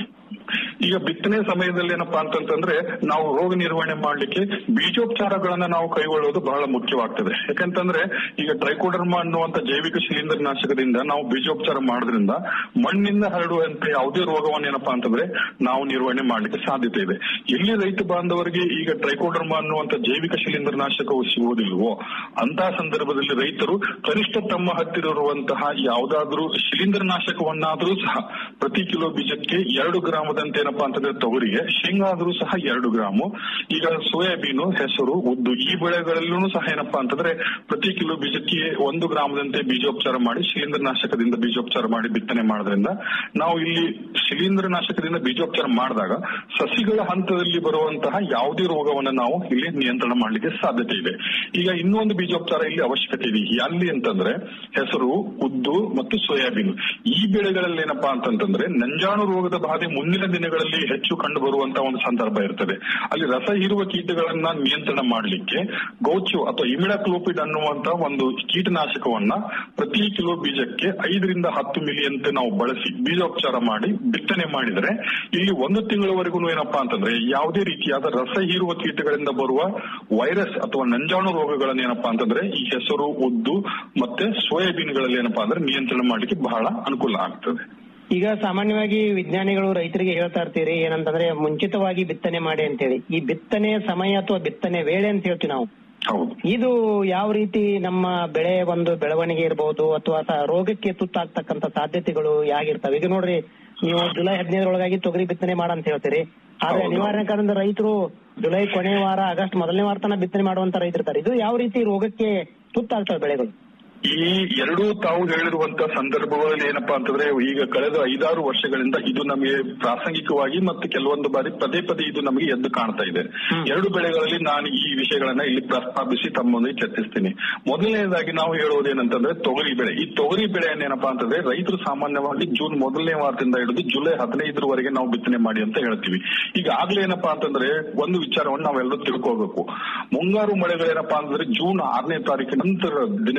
ಈಗ ಬಿತ್ತನೆ ಸಮಯದಲ್ಲಿ ಏನಪ್ಪಾ ಅಂತಂತಂದ್ರೆ ನಾವು ರೋಗ ನಿರ್ವಹಣೆ ಮಾಡ್ಲಿಕ್ಕೆ ಬೀಜೋಪಚಾರಗಳನ್ನ ನಾವು ಕೈಗೊಳ್ಳೋದು ಬಹಳ ಮುಖ್ಯವಾಗ್ತದೆ ಯಾಕಂತಂದ್ರೆ ಈಗ ಟ್ರೈಕೋಡರ್ಮಾ ಅನ್ನುವಂತ ಜೈವಿಕ ಶಿಲೀಂಧ್ರ ನಾಶಕದಿಂದ ನಾವು ಬೀಜೋಪಚಾರ ಮಾಡೋದ್ರಿಂದ ಮಣ್ಣಿಂದ ಹರಡುವಂತ ಯಾವುದೇ ರೋಗವನ್ನು ಏನಪ್ಪಾ ಅಂತಂದ್ರೆ ನಾವು ನಿರ್ವಹಣೆ ಮಾಡ್ಲಿಕ್ಕೆ ಸಾಧ್ಯತೆ ಇದೆ ಎಲ್ಲಿ ರೈತ ಬಾಂಧವರಿಗೆ ಈಗ ಟ್ರೈಕೋಡರ್ಮಾ ಅನ್ನುವಂತ ಜೈವಿಕ ಶಿಲೀಂಧ್ರ ನಾಶಕವು ಸಿಗುವುದಿಲ್ವೋ ಅಂತಹ ಸಂದರ್ಭದಲ್ಲಿ ರೈತರು ಕನಿಷ್ಠ ತಮ್ಮ ಹತ್ತಿರ ಇರುವಂತಹ ಯಾವುದಾದ್ರೂ ಶಿಲೀಂಧ್ರ ನಾಶಕವನ್ನಾದ್ರೂ ಸಹ ಪ್ರತಿ ಕಿಲೋ ಬೀಜಕ್ಕೆ ಎರಡು ಗ್ರಾಮದಂತೆ ಏನಪ್ಪಾ ಅಂತಂದ್ರೆ ತೊಗರಿಗೆ ಶೇಂಗಾ ಆದ್ರೂ ಸಹ ಎರಡು ಗ್ರಾಮು ಈಗ ಸೋಯಾಬೀನು ಹೆಸರು ಉದ್ದು ಈ ಬೆಳೆಗಳಲ್ಲೂ ಸಹ ಏನಪ್ಪಾ ಅಂತಂದ್ರೆ ಪ್ರತಿ ಕಿಲೋ ಬೀಜಕ್ಕೆ ಒಂದು ಗ್ರಾಮದಂತೆ ಬೀಜೋಪಚಾರ ಮಾಡಿ ಶಿಲೀಂಧ್ರ ನಾಶಕದಿಂದ ಬೀಜೋಪಚಾರ ಮಾಡಿ ಬಿತ್ತನೆ ಮಾಡೋದ್ರಿಂದ ನಾವು ಇಲ್ಲಿ ಶಿಲೀಂಧ್ರ ನಾಶಕದಿಂದ ಬೀಜೋಪಚಾರ ಮಾಡಿದಾಗ ಸಸಿಗಳ ಹಂತದಲ್ಲಿ ಬರುವಂತಹ ಯಾವುದೇ ರೋಗವನ್ನ ನಾವು ಇಲ್ಲಿ ನಿಯಂತ್ರಣ ಮಾಡ್ಲಿಕ್ಕೆ ಸಾಧ್ಯತೆ ಇದೆ ಈಗ ಇನ್ನೊಂದು ಬೀಜೋಪಚಾರ ಇಲ್ಲಿ ಅವಶ್ಯಕತೆ ಇದೆ ಅಲ್ಲಿ ಅಂತಂದ್ರೆ ಹೆಸರು ಉದ್ದು ಮತ್ತು ಸೋಯಾಬೀನ್ ಈ ಬೆಳೆಗಳಲ್ಲಿ ಏನಪ್ಪಾ ಅಂತಂತಂದ್ರೆ ನಂಜಾಣು ರೋಗದ ಬಾಧೆ ಮುಂದಿನ ದಿನಗಳಲ್ಲಿ ಹೆಚ್ಚು ಕಂಡು ಬರುವಂತಹ ಒಂದು ಸಂದರ್ಭ ಇರ್ತದೆ ಅಲ್ಲಿ ರಸ ಹೀರುವ ಕೀಟಗಳನ್ನ ನಿಯಂತ್ರಣ ಮಾಡಲಿಕ್ಕೆ ಗೌಚು ಅಥವಾ ಇಮಿಡಾಕ್ಲೋಪಿಡ್ ಅನ್ನುವಂತ ಒಂದು ಕೀಟನಾಶಕವನ್ನ ಪ್ರತಿ ಕಿಲೋ ಬೀಜಕ್ಕೆ ಐದರಿಂದ ಹತ್ತು ಮಿಲಿಯಂತೆ ನಾವು ಬಳಸಿ ಬೀಜೋಪಚಾರ ಮಾಡಿ ಬಿತ್ತನೆ ಮಾಡಿದರೆ ಇಲ್ಲಿ ಒಂದು ತಿಂಗಳವರೆಗೂ ಏನಪ್ಪಾ ಅಂತಂದ್ರೆ ಯಾವುದೇ ರೀತಿಯಾದ ರಸ ಹೀರುವ ಕೀಟಗಳಿಂದ ಬರುವ ವೈರಸ್ ಅಥವಾ ನಂಜಾಣು ರೋಗಗಳನ್ನ ಏನಪ್ಪಾ ಅಂತಂದ್ರೆ ಈ ಹೆಸರು ಉದ್ದು ಮತ್ತೆ ಸೋಯಾಬೀನ್ಗಳಲ್ಲಿ ಏನಪ್ಪಾ ಅಂದ್ರೆ ನಿಯಂತ್ರಣ ಮಾಡ್ಲಿಕ್ಕೆ ಬಹಳ ಅನುಕೂಲ ಆಗ್ತದೆ ಈಗ ಸಾಮಾನ್ಯವಾಗಿ ವಿಜ್ಞಾನಿಗಳು ರೈತರಿಗೆ ಹೇಳ್ತಾ ಇರ್ತೀರಿ ಏನಂತಂದ್ರೆ ಮುಂಚಿತವಾಗಿ ಬಿತ್ತನೆ ಮಾಡಿ ಅಂತೇಳಿ ಈ ಬಿತ್ತನೆ ಸಮಯ ಅಥವಾ ಬಿತ್ತನೆ ವೇಳೆ ಅಂತ ಹೇಳ್ತೀವಿ ನಾವು ಹೌದು ಇದು ಯಾವ ರೀತಿ ನಮ್ಮ ಬೆಳೆ ಒಂದು ಬೆಳವಣಿಗೆ ಇರಬಹುದು ಅಥವಾ ಸ- ರೋಗಕ್ಕೆ ತುತ್ತಾಗ್ತಕ್ಕಂತ ಸಾಧ್ಯತೆಗಳು ಯಾಗಿರ್ತವೆ ಈಗ ನೋಡ್ರಿ ನೀವು ಜುಲೈ ಹದಿನೈದರೊಳಗಾಗಿ ತೊಗರಿ ಬಿತ್ತನೆ ಮಾಡ ಅಂತ ಹೇಳ್ತೀರಿ ಆದ್ರೆ ಅನಿವಾರ್ಯ ಕಾರಣದಿಂದ ರೈತರು ಜುಲೈ ಕೊನೆ ವಾರ ಆಗಸ್ಟ್ ಮೊದಲನೇ ವಾರ ತನಕ ಬಿತ್ತನೆ ಮಾಡುವಂತ ರೈತರಿರ್ತಾರೆ ಇದು ಯಾವ ರೀತಿ ರೋಗಕ್ಕೆ ತುತ್ತಾಗ್ತವೆ ಬೆಳೆಗಳು ಈ ಎರಡೂ ತಾವು ಹೇಳಿರುವಂತ ಸಂದರ್ಭಗಳಲ್ಲಿ ಏನಪ್ಪಾ ಅಂತಂದ್ರೆ ಈಗ ಕಳೆದ ಐದಾರು ವರ್ಷಗಳಿಂದ ಇದು ನಮಗೆ ಪ್ರಾಸಂಗಿಕವಾಗಿ ಮತ್ತು ಕೆಲವೊಂದು ಬಾರಿ ಪದೇ ಪದೇ ಇದು ನಮಗೆ ಎದ್ದು ಕಾಣ್ತಾ ಇದೆ ಎರಡು ಬೆಳೆಗಳಲ್ಲಿ ನಾನು ಈ ವಿಷಯಗಳನ್ನ ಇಲ್ಲಿ ಪ್ರಸ್ತಾಪಿಸಿ ತಮ್ಮೊಂದಿಗೆ ಚರ್ಚಿಸ್ತೀನಿ ಮೊದಲನೇದಾಗಿ ನಾವು ಹೇಳುವುದೇನಂತಂದ್ರೆ ತೊಗರಿ ಬೆಳೆ ಈ ತೊಗರಿ ಬೆಳೆಯನ್ನ ಏನಪ್ಪಾ ಅಂತಂದ್ರೆ ರೈತರು ಸಾಮಾನ್ಯವಾಗಿ ಜೂನ್ ಮೊದಲನೇ ವಾರದಿಂದ ಹಿಡಿದು ಜುಲೈ ಹದಿನೈದರವರೆಗೆ ನಾವು ಬಿತ್ತನೆ ಮಾಡಿ ಅಂತ ಹೇಳ್ತೀವಿ ಈಗ ಆಗ್ಲೇ ಏನಪ್ಪಾ ಅಂತಂದ್ರೆ ಒಂದು ವಿಚಾರವನ್ನು ನಾವೆಲ್ಲರೂ ತಿಳ್ಕೋಬೇಕು ಮುಂಗಾರು ಮಳೆಗಳೇನಪ್ಪಾ ಅಂತಂದ್ರೆ ಜೂನ್ ಆರನೇ ತಾರೀಕಿನ ನಂತರ ದಿನಗಳಲ್ಲಿ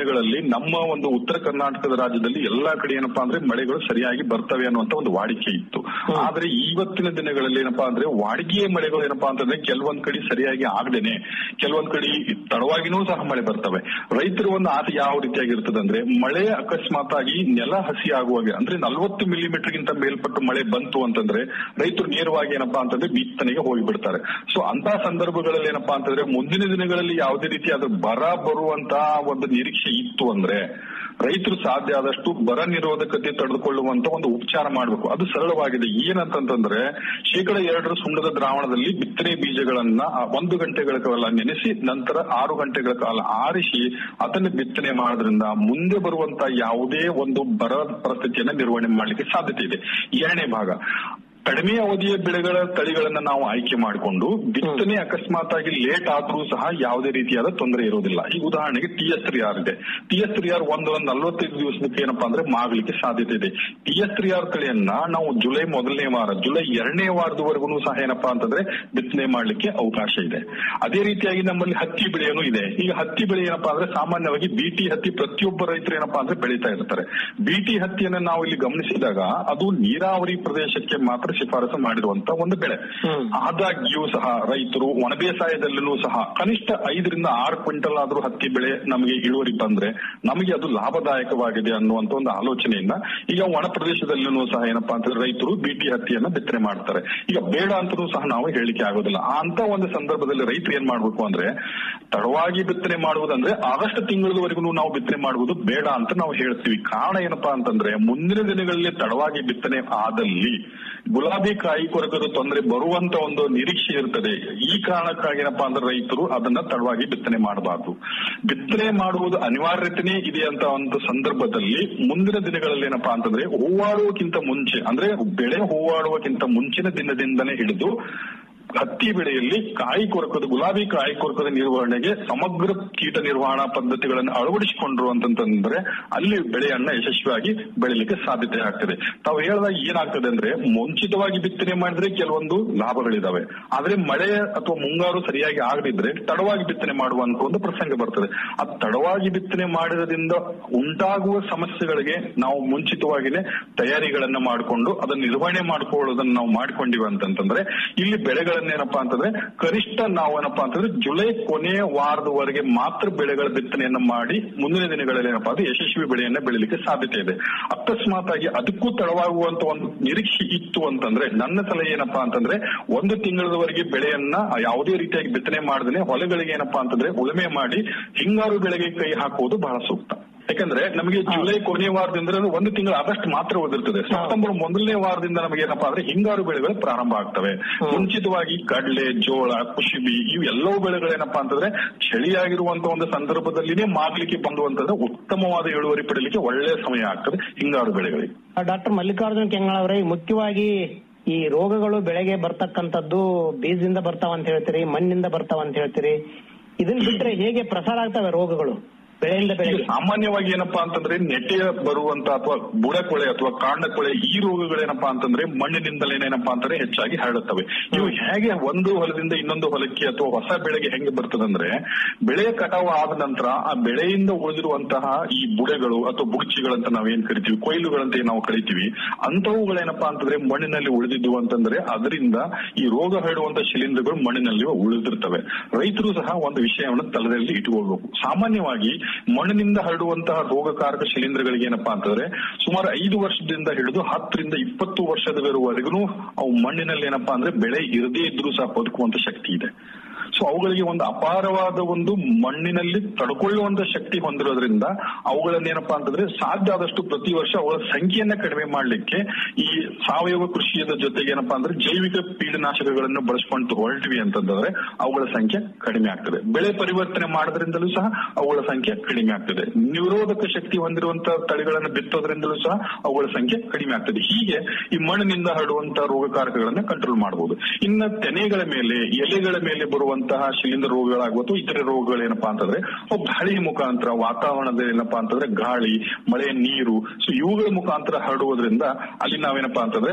ನಮ್ಮ ಒಂದು ಉತ್ತರ ಕರ್ನಾಟಕದ ರಾಜ್ಯದಲ್ಲಿ ಎಲ್ಲಾ ಕಡೆ ಏನಪ್ಪಾ ಅಂದ್ರೆ ಮಳೆಗಳು ಸರಿಯಾಗಿ ಬರ್ತವೆ ಅನ್ನುವಂತ ಒಂದು ವಾಡಿಕೆ ಇತ್ತು ಆದ್ರೆ ಇವತ್ತಿನ ದಿನಗಳಲ್ಲಿ ಏನಪ್ಪಾ ಅಂದ್ರೆ ವಾಡಿಕೆಯ ಮಳೆಗಳು ಏನಪ್ಪಾ ಅಂತಂದ್ರೆ ಕೆಲವೊಂದ್ ಕಡೆ ಸರಿಯಾಗಿ ಆಗದೇನೆ ಕೆಲವೊಂದ್ ಕಡೆ ತಡವಾಗಿನೂ ಸಹ ಮಳೆ ಬರ್ತವೆ ರೈತರ ಒಂದು ಆಸೆ ಯಾವ ರೀತಿಯಾಗಿರ್ತದೆ ಅಂದ್ರೆ ಮಳೆ ಅಕಸ್ಮಾತ್ ಆಗಿ ನೆಲ ಹಸಿ ಆಗುವಾಗ ಅಂದ್ರೆ ನಲವತ್ತು ಮಿಲಿಮೀಟರ್ ಗಿಂತ ಮೇಲ್ಪಟ್ಟು ಮಳೆ ಬಂತು ಅಂತಂದ್ರೆ ರೈತರು ನೇರವಾಗಿ ಏನಪ್ಪಾ ಅಂತಂದ್ರೆ ಬಿತ್ತನೆಗೆ ಹೋಗಿ ಬಿಡ್ತಾರೆ ಸೊ ಅಂತ ಸಂದರ್ಭಗಳಲ್ಲಿ ಏನಪ್ಪಾ ಅಂತಂದ್ರೆ ಮುಂದಿನ ದಿನಗಳಲ್ಲಿ ಯಾವುದೇ ರೀತಿಯಾದ ಬರ ಬರುವಂತಹ ಒಂದು ನಿರೀಕ್ಷೆ ಇತ್ತು ಅಂದ್ರೆ ರೈತರು ಸಾಧ್ಯ ಆದಷ್ಟು ಬರ ನಿರೋಧಕತೆ ತಡೆದುಕೊಳ್ಳುವಂತ ಒಂದು ಉಪಚಾರ ಮಾಡಬೇಕು ಅದು ಸರಳವಾಗಿದೆ ಏನಂತಂತಂದ್ರೆ ಶೇಕಡ ಎರಡರ ಸುಣ್ಣದ ದ್ರಾವಣದಲ್ಲಿ ಬಿತ್ತನೆ ಬೀಜಗಳನ್ನ ಆ ಒಂದು ಗಂಟೆಗಳ ಕಾಲ ನೆನೆಸಿ ನಂತರ ಆರು ಗಂಟೆಗಳ ಕಾಲ ಆರಿಸಿ ಅದನ್ನು ಬಿತ್ತನೆ ಮಾಡೋದ್ರಿಂದ ಮುಂದೆ ಬರುವಂತ ಯಾವುದೇ ಒಂದು ಬರ ಪರಿಸ್ಥಿತಿಯನ್ನ ನಿರ್ವಹಣೆ ಮಾಡಲಿಕ್ಕೆ ಸಾಧ್ಯತೆ ಇದೆ ಎರಡನೇ ಭಾಗ ಕಡಿಮೆ ಅವಧಿಯ ಬೆಳೆಗಳ ತಳಿಗಳನ್ನ ನಾವು ಆಯ್ಕೆ ಮಾಡಿಕೊಂಡು ಬಿತ್ತನೆ ಅಕಸ್ಮಾತ್ ಆಗಿ ಲೇಟ್ ಆದ್ರೂ ಸಹ ಯಾವುದೇ ರೀತಿಯಾದ ತೊಂದರೆ ಇರೋದಿಲ್ಲ ಈಗ ಉದಾಹರಣೆಗೆ ಟಿ ಎಸ್ ತ್ರೀ ಆರ್ ಇದೆ ಟಿ ಎಸ್ ತ್ರೀ ಆರ್ ಒಂದು ನಲವತ್ತೈದು ದಿವಸಕ್ಕೆ ಏನಪ್ಪಾ ಅಂದ್ರೆ ಮಾಗ್ಲಿಕ್ಕೆ ಸಾಧ್ಯತೆ ಇದೆ ಟಿ ಎಸ್ ತ್ರೀ ಆರ್ ತಳಿಯನ್ನ ನಾವು ಜುಲೈ ಮೊದಲನೇ ವಾರ ಜುಲೈ ಎರಡನೇ ವಾರದವರೆಗೂ ಸಹ ಏನಪ್ಪಾ ಅಂತಂದ್ರೆ ಬಿತ್ತನೆ ಮಾಡ್ಲಿಕ್ಕೆ ಅವಕಾಶ ಇದೆ ಅದೇ ರೀತಿಯಾಗಿ ನಮ್ಮಲ್ಲಿ ಹತ್ತಿ ಬೆಳೆಯನ್ನು ಇದೆ ಈಗ ಹತ್ತಿ ಬೆಳೆ ಏನಪ್ಪಾ ಅಂದ್ರೆ ಸಾಮಾನ್ಯವಾಗಿ ಬಿಟಿ ಹತ್ತಿ ಪ್ರತಿಯೊಬ್ಬ ರೈತರು ಏನಪ್ಪಾ ಅಂದ್ರೆ ಬೆಳೀತಾ ಇರ್ತಾರೆ ಬಿಟಿ ಹತ್ತಿಯನ್ನ ನಾವು ಇಲ್ಲಿ ಗಮನಿಸಿದಾಗ ಅದು ನೀರಾವರಿ ಪ್ರದೇಶಕ್ಕೆ ಮಾತ್ರ ಶಿಫಾರಸು ಮಾಡಿರುವಂತ ಒಂದು ಬೆಳೆ ಆದಾಗ್ಯೂ ಸಹ ರೈತರು ಒಣ ಬೇಸಾಯದಲ್ಲೂ ಸಹ ಕನಿಷ್ಠ ಐದರಿಂದ ಆರು ಕ್ವಿಂಟಲ್ ಆದ್ರೂ ಹತ್ತಿ ಬೆಳೆ ನಮಗೆ ಇಳುವರಿ ಬಂದ್ರೆ ನಮಗೆ ಅದು ಲಾಭದಾಯಕವಾಗಿದೆ ಅನ್ನುವಂತ ಒಂದು ಆಲೋಚನೆಯಿಂದ ಈಗ ಒಣ ಪ್ರದೇಶದಲ್ಲೂ ಸಹ ಏನಪ್ಪಾ ಅಂತಂದ್ರೆ ರೈತರು ಬಿಟಿ ಹತ್ತಿಯನ್ನ ಬಿತ್ತನೆ ಮಾಡ್ತಾರೆ ಈಗ ಬೇಡ ಅಂತಲೂ ಸಹ ನಾವು ಹೇಳಿಕೆ ಆಗೋದಿಲ್ಲ ಅಂತ ಒಂದು ಸಂದರ್ಭದಲ್ಲಿ ರೈತರು ಏನ್ ಮಾಡ್ಬೇಕು ಅಂದ್ರೆ ತಡವಾಗಿ ಬಿತ್ತನೆ ಮಾಡುವುದಂದ್ರೆ ಆಗಸ್ಟ್ ತಿಂಗಳವರೆಗೂ ನಾವು ಬಿತ್ತನೆ ಮಾಡುವುದು ಬೇಡ ಅಂತ ನಾವು ಹೇಳ್ತೀವಿ ಕಾರಣ ಏನಪ್ಪಾ ಅಂತಂದ್ರೆ ಮುಂದಿನ ದಿನಗಳಲ್ಲಿ ತಡವಾಗಿ ಬಿತ್ತನೆ ಆದಲ್ಲಿ ಗುಲಾಬಿ ಕಾಯಿ ಕೊರಕದ ತೊಂದರೆ ಬರುವಂತ ಒಂದು ನಿರೀಕ್ಷೆ ಇರ್ತದೆ ಈ ಕಾರಣಕ್ಕಾಗಿ ಏನಪ್ಪಾ ಅಂದ್ರೆ ರೈತರು ಅದನ್ನ ತಡವಾಗಿ ಬಿತ್ತನೆ ಮಾಡಬಾರ್ದು ಬಿತ್ತನೆ ಮಾಡುವುದು ಅನಿವಾರ್ಯತೆನೇ ಇದೆ ಅಂತ ಒಂದು ಸಂದರ್ಭದಲ್ಲಿ ಮುಂದಿನ ದಿನಗಳಲ್ಲಿ ಏನಪ್ಪಾ ಅಂತಂದ್ರೆ ಹೂವಾಡುವಕ್ಕಿಂತ ಮುಂಚೆ ಅಂದ್ರೆ ಬೆಳೆ ಹೂವಾಡುವಕ್ಕಿಂತ ಮುಂಚಿನ ದಿನದಿಂದನೇ ಹಿಡಿದು ಹತ್ತಿ ಬೆಳೆಯಲ್ಲಿ ಕಾಯಿ ಕೊರಕದ ಗುಲಾಬಿ ಕಾಯಿ ಕೊರಕದ ನಿರ್ವಹಣೆಗೆ ಸಮಗ್ರ ಕೀಟ ನಿರ್ವಹಣಾ ಪದ್ಧತಿಗಳನ್ನು ಅಳವಡಿಸಿಕೊಂಡ್ರು ಅಂತಂತಂದ್ರೆ ಅಲ್ಲಿ ಬೆಳೆಯನ್ನ ಯಶಸ್ವಿಯಾಗಿ ಬೆಳಿಲಿಕ್ಕೆ ಸಾಧ್ಯತೆ ಆಗ್ತದೆ ತಾವು ಹೇಳಿದಾಗ ಏನಾಗ್ತದೆ ಅಂದ್ರೆ ಮುಂಚಿತವಾಗಿ ಬಿತ್ತನೆ ಮಾಡಿದ್ರೆ ಕೆಲವೊಂದು ಲಾಭಗಳಿದಾವೆ ಆದ್ರೆ ಮಳೆ ಅಥವಾ ಮುಂಗಾರು ಸರಿಯಾಗಿ ಆಗದಿದ್ರೆ ತಡವಾಗಿ ಬಿತ್ತನೆ ಮಾಡುವಂತ ಒಂದು ಪ್ರಸಂಗ ಬರ್ತದೆ ಆ ತಡವಾಗಿ ಬಿತ್ತನೆ ಮಾಡಿದ್ರಿಂದ ಉಂಟಾಗುವ ಸಮಸ್ಯೆಗಳಿಗೆ ನಾವು ಮುಂಚಿತವಾಗಿನೇ ತಯಾರಿಗಳನ್ನ ಮಾಡಿಕೊಂಡು ಅದನ್ನ ನಿರ್ವಹಣೆ ಮಾಡ್ಕೊಳ್ಳೋದನ್ನ ನಾವು ಮಾಡ್ಕೊಂಡಿವಿ ಅಂತಂತಂದ್ರೆ ಇಲ್ಲಿ ಬೆಳೆಗಳನ್ನೇನಪ್ಪಾ ಅಂತಂದ್ರೆ ಕನಿಷ್ಠ ನಾವು ಏನಪ್ಪಾ ಅಂತಂದ್ರೆ ಜುಲೈ ಕೊನೆಯ ವಾರದವರೆಗೆ ಮಾತ್ರ ಬೆಳೆಗಳ ಬಿತ್ತನೆಯನ್ನ ಮಾಡಿ ಮುಂದಿನ ದಿನಗಳಲ್ಲಿ ಏನಪ್ಪಾ ಅಂದ್ರೆ ಯಶಸ್ವಿ ಬೆಳೆಯನ್ನ ಬೆಳಿಲಿಕ್ಕೆ ಸಾಧ್ಯತೆ ಇದೆ ಅಕಸ್ಮಾತ್ ಆಗಿ ಅದಕ್ಕೂ ತಡವಾಗುವಂತ ಒಂದು ನಿರೀಕ್ಷೆ ಇತ್ತು ಅಂತಂದ್ರೆ ನನ್ನ ಸಲಹೆ ಏನಪ್ಪಾ ಅಂತಂದ್ರೆ ಒಂದು ತಿಂಗಳವರೆಗೆ ಬೆಳೆಯನ್ನ ಯಾವುದೇ ರೀತಿಯಾಗಿ ಬಿತ್ತನೆ ಮಾಡದೇ ಹೊಲಗಳಿಗೆ ಏನಪ್ಪಾ ಅಂತಂದ್ರೆ ಉಳುಮೆ ಮಾಡಿ ಹಿಂಗಾರು ಬೆಳೆಗೆ ಕೈ ಹಾಕುವುದು ಬಹಳ ಸೂಕ್ತ ಯಾಕಂದ್ರೆ ನಮಗೆ ಜುಲೈ ಕೊನೆಯ ವಾರದಿಂದ ಅಂದ್ರೆ ಒಂದು ತಿಂಗಳು ಆಗಸ್ಟ್ ಮಾತ್ರ ಉಳಿದಿರ್ತದೆ ಸೆಪ್ಟೆಂಬರ್ ಮೊದಲನೇ ವಾರದಿಂದ ನಮಗೆ ಏನಪ್ಪಾ ಅಂದ್ರೆ ಹಿಂಗಾರು ಬೆಳೆಗಳು ಪ್ರಾರಂಭ ಆಗ್ತವೆ ಮುಂಚಿತವಾಗಿ ಕಡಲೆ ಜೋಳ ಕುಶಿಬಿ ಇವು ಎಲ್ಲವೂ ಬೆಳೆಗಳೇನಪ್ಪಾ ಅಂತಂದ್ರೆ ಚಳಿಯಾಗಿರುವಂತ ಒಂದು ಸಂದರ್ಭದಲ್ಲಿನೇ ಮಾಗ್ಲಿಕ್ಕೆ ಬಂದುವಂತಂದ್ರೆ ಉತ್ತಮವಾದ ಇಳುವರಿ ಪಡೆಯಲಿಕ್ಕೆ ಒಳ್ಳೆಯ ಸಮಯ ಆಗ್ತದೆ ಹಿಂಗಾರು ಬೆಳೆಗಳಿಗೆ ಡಾಕ್ಟರ್ ಮಲ್ಲಿಕಾರ್ಜುನ್ ಕೆಂಗಳ ಅವರೇ ಮುಖ್ಯವಾಗಿ ಈ ರೋಗಗಳು ಬೆಳೆಗೆ ಬರ್ತಕ್ಕಂಥದ್ದು ಬೀಜದಿಂದ ಬರ್ತಾವ ಅಂತ ಹೇಳ್ತೀರಿ ಮಣ್ಣಿಂದ ಬರ್ತಾವ ಅಂತ ಹೇಳ್ತೀರಿ ಇದನ್ನ ಬಿಟ್ರೆ ಹೇಗೆ ಪ್ರಸಾರ ಆಗ್ತವೆ ರೋಗಗಳು ಬೆಳೆಯಿಂದ ಈಗ ಬೆಳೆಗೆ ಸಾಮಾನ್ಯವಾಗಿ ಏನಪ್ಪಾ ಅಂತಂದ್ರೆ ನೆಟ್ಟೆ ಬರುವಂತ ಅಥವಾ ಬುಡಕೊಳೆ ಅಥವಾ ಕಾಂಡಕೊಳೆ ಈ ರೋಗಗಳೇನಪ್ಪಾ ಅಂತಂದ್ರೆ ಮಣ್ಣಿನಿಂದಲೇನೇನಪ್ಪಾ ಅಂತಂದ್ರೆ ಹೆಚ್ಚಾಗಿ ಹರಡುತ್ತವೆ ಇವು ಹೇಗೆ ಒಂದು ಹೊಲದಿಂದ ಇನ್ನೊಂದು ಹೊಲಕ್ಕೆ ಅಥವಾ ಹೊಸ ಬೆಳೆಗೆ ಹೆಂಗೆ ಬರ್ತದಂದ್ರೆ ಬೆಳೆ ಕಟಾವು ಆದ ನಂತರ ಆ ಬೆಳೆಯಿಂದ ಉಳಿದಿರುವಂತಹ ಈ ಬುಡೆಗಳು ಅಥವಾ ಬುಡ್ಚಿಗಳಂತ ನಾವೇನ್ ಕರಿತೀವಿ ಕೊಯ್ಲುಗಳಂತ ಏನ್ ನಾವು ಕರಿತೀವಿ ಅಂತವುಗಳೇನಪ್ಪಾ ಅಂತಂದ್ರೆ ಮಣ್ಣಿನಲ್ಲಿ ಉಳಿದಿದ್ದು ಅಂತಂದ್ರೆ ಅದರಿಂದ ಈ ರೋಗ ಹರಡುವಂತ ಶಿಲೀಂಧ್ರಗಳು ಮಣ್ಣಿನಲ್ಲಿ ಉಳಿದಿರ್ತವೆ ರೈತರು ಸಹ ಒಂದು ವಿಷಯವನ್ನು ತಲೆಯಲ್ಲಿ ಇಟ್ಟುಕೊಳ್ಬೇಕು ಸಾಮಾನ್ಯವಾಗಿ ಮಣ್ಣಿನಿಂದ ಹರಡುವಂತಹ ರೋಗಕಾರಕ ಶಿಲೀಂಧ್ರಗಳಿಗೆ ಏನಪ್ಪಾ ಅಂತಂದ್ರೆ ಸುಮಾರು ಐದು ವರ್ಷದಿಂದ ಹಿಡಿದು ಹತ್ತರಿಂದ ಇಪ್ಪತ್ತು ವರ್ಷದವರೆಗೂ ಅವು ಮಣ್ಣಿನಲ್ಲಿ ಏನಪ್ಪಾ ಅಂದ್ರೆ ಬೆಳೆ ಇರದೇ ಇದ್ರೂ ಸಹ ಬದುಕುವಂತ ಶಕ್ತಿ ಇದೆ ಸೊ ಅವುಗಳಿಗೆ ಒಂದು ಅಪಾರವಾದ ಒಂದು ಮಣ್ಣಿನಲ್ಲಿ ತಡ್ಕೊಳ್ಳುವಂತ ಶಕ್ತಿ ಹೊಂದಿರೋದ್ರಿಂದ ಅವುಗಳನ್ನೇನಪ್ಪಾ ಅಂತಂದ್ರೆ ಸಾಧ್ಯ ಆದಷ್ಟು ಪ್ರತಿ ವರ್ಷ ಅವುಗಳ ಸಂಖ್ಯೆಯನ್ನ ಕಡಿಮೆ ಮಾಡ್ಲಿಕ್ಕೆ ಈ ಸಾವಯವ ಕೃಷಿಯದ ಜೊತೆಗೆ ಏನಪ್ಪಾ ಅಂದ್ರೆ ಜೈವಿಕ ಕೀಟನಾಶಕಗಳನ್ನು ಬಳಸ್ಕೊಂಡು ಹೊರಟಿವಿ ಅಂತಂದ್ರೆ ಅವುಗಳ ಸಂಖ್ಯೆ ಕಡಿಮೆ ಆಗ್ತದೆ ಬೆಳೆ ಪರಿವರ್ತನೆ ಮಾಡೋದ್ರಿಂದಲೂ ಸಹ ಅವುಗಳ ಸಂಖ್ಯೆ ಕಡಿಮೆ ಆಗ್ತದೆ ನಿರೋಧಕ ಶಕ್ತಿ ಹೊಂದಿರುವಂತಹ ತಳಿಗಳನ್ನು ಬಿತ್ತೋದ್ರಿಂದಲೂ ಸಹ ಅವುಗಳ ಸಂಖ್ಯೆ ಕಡಿಮೆ ಆಗ್ತದೆ ಹೀಗೆ ಈ ಮಣ್ಣಿನಿಂದ ಹರಡುವಂತಹ ರೋಗಕಾರಕಗಳನ್ನ ಕಂಟ್ರೋಲ್ ಮಾಡಬಹುದು ಇನ್ನ ತೆನೆಗಳ ಮೇಲೆ ಎಲೆಗಳ ಮೇಲೆ ಬರುವಂತಹ ಶಿಲೀಂಧ್ರ ರೋಗಗಳಾಗುವ ಅಥವಾ ಇತರೆ ರೋಗಗಳೇನಪ್ಪಾ ಅಂತಂದ್ರೆ ಅವು ಗಾಳಿ ಮುಖಾಂತರ ವಾತಾವರಣದಲ್ಲಿ ಏನಪ್ಪಾ ಅಂತಂದ್ರೆ ಗಾಳಿ ಮಳೆ ನೀರು ಸೊ ಇವುಗಳ ಮುಖಾಂತರ ಹರಡುವುದರಿಂದ ಅಲ್ಲಿ ನಾವೇನಪ್ಪಾ ಅಂತಂದ್ರೆ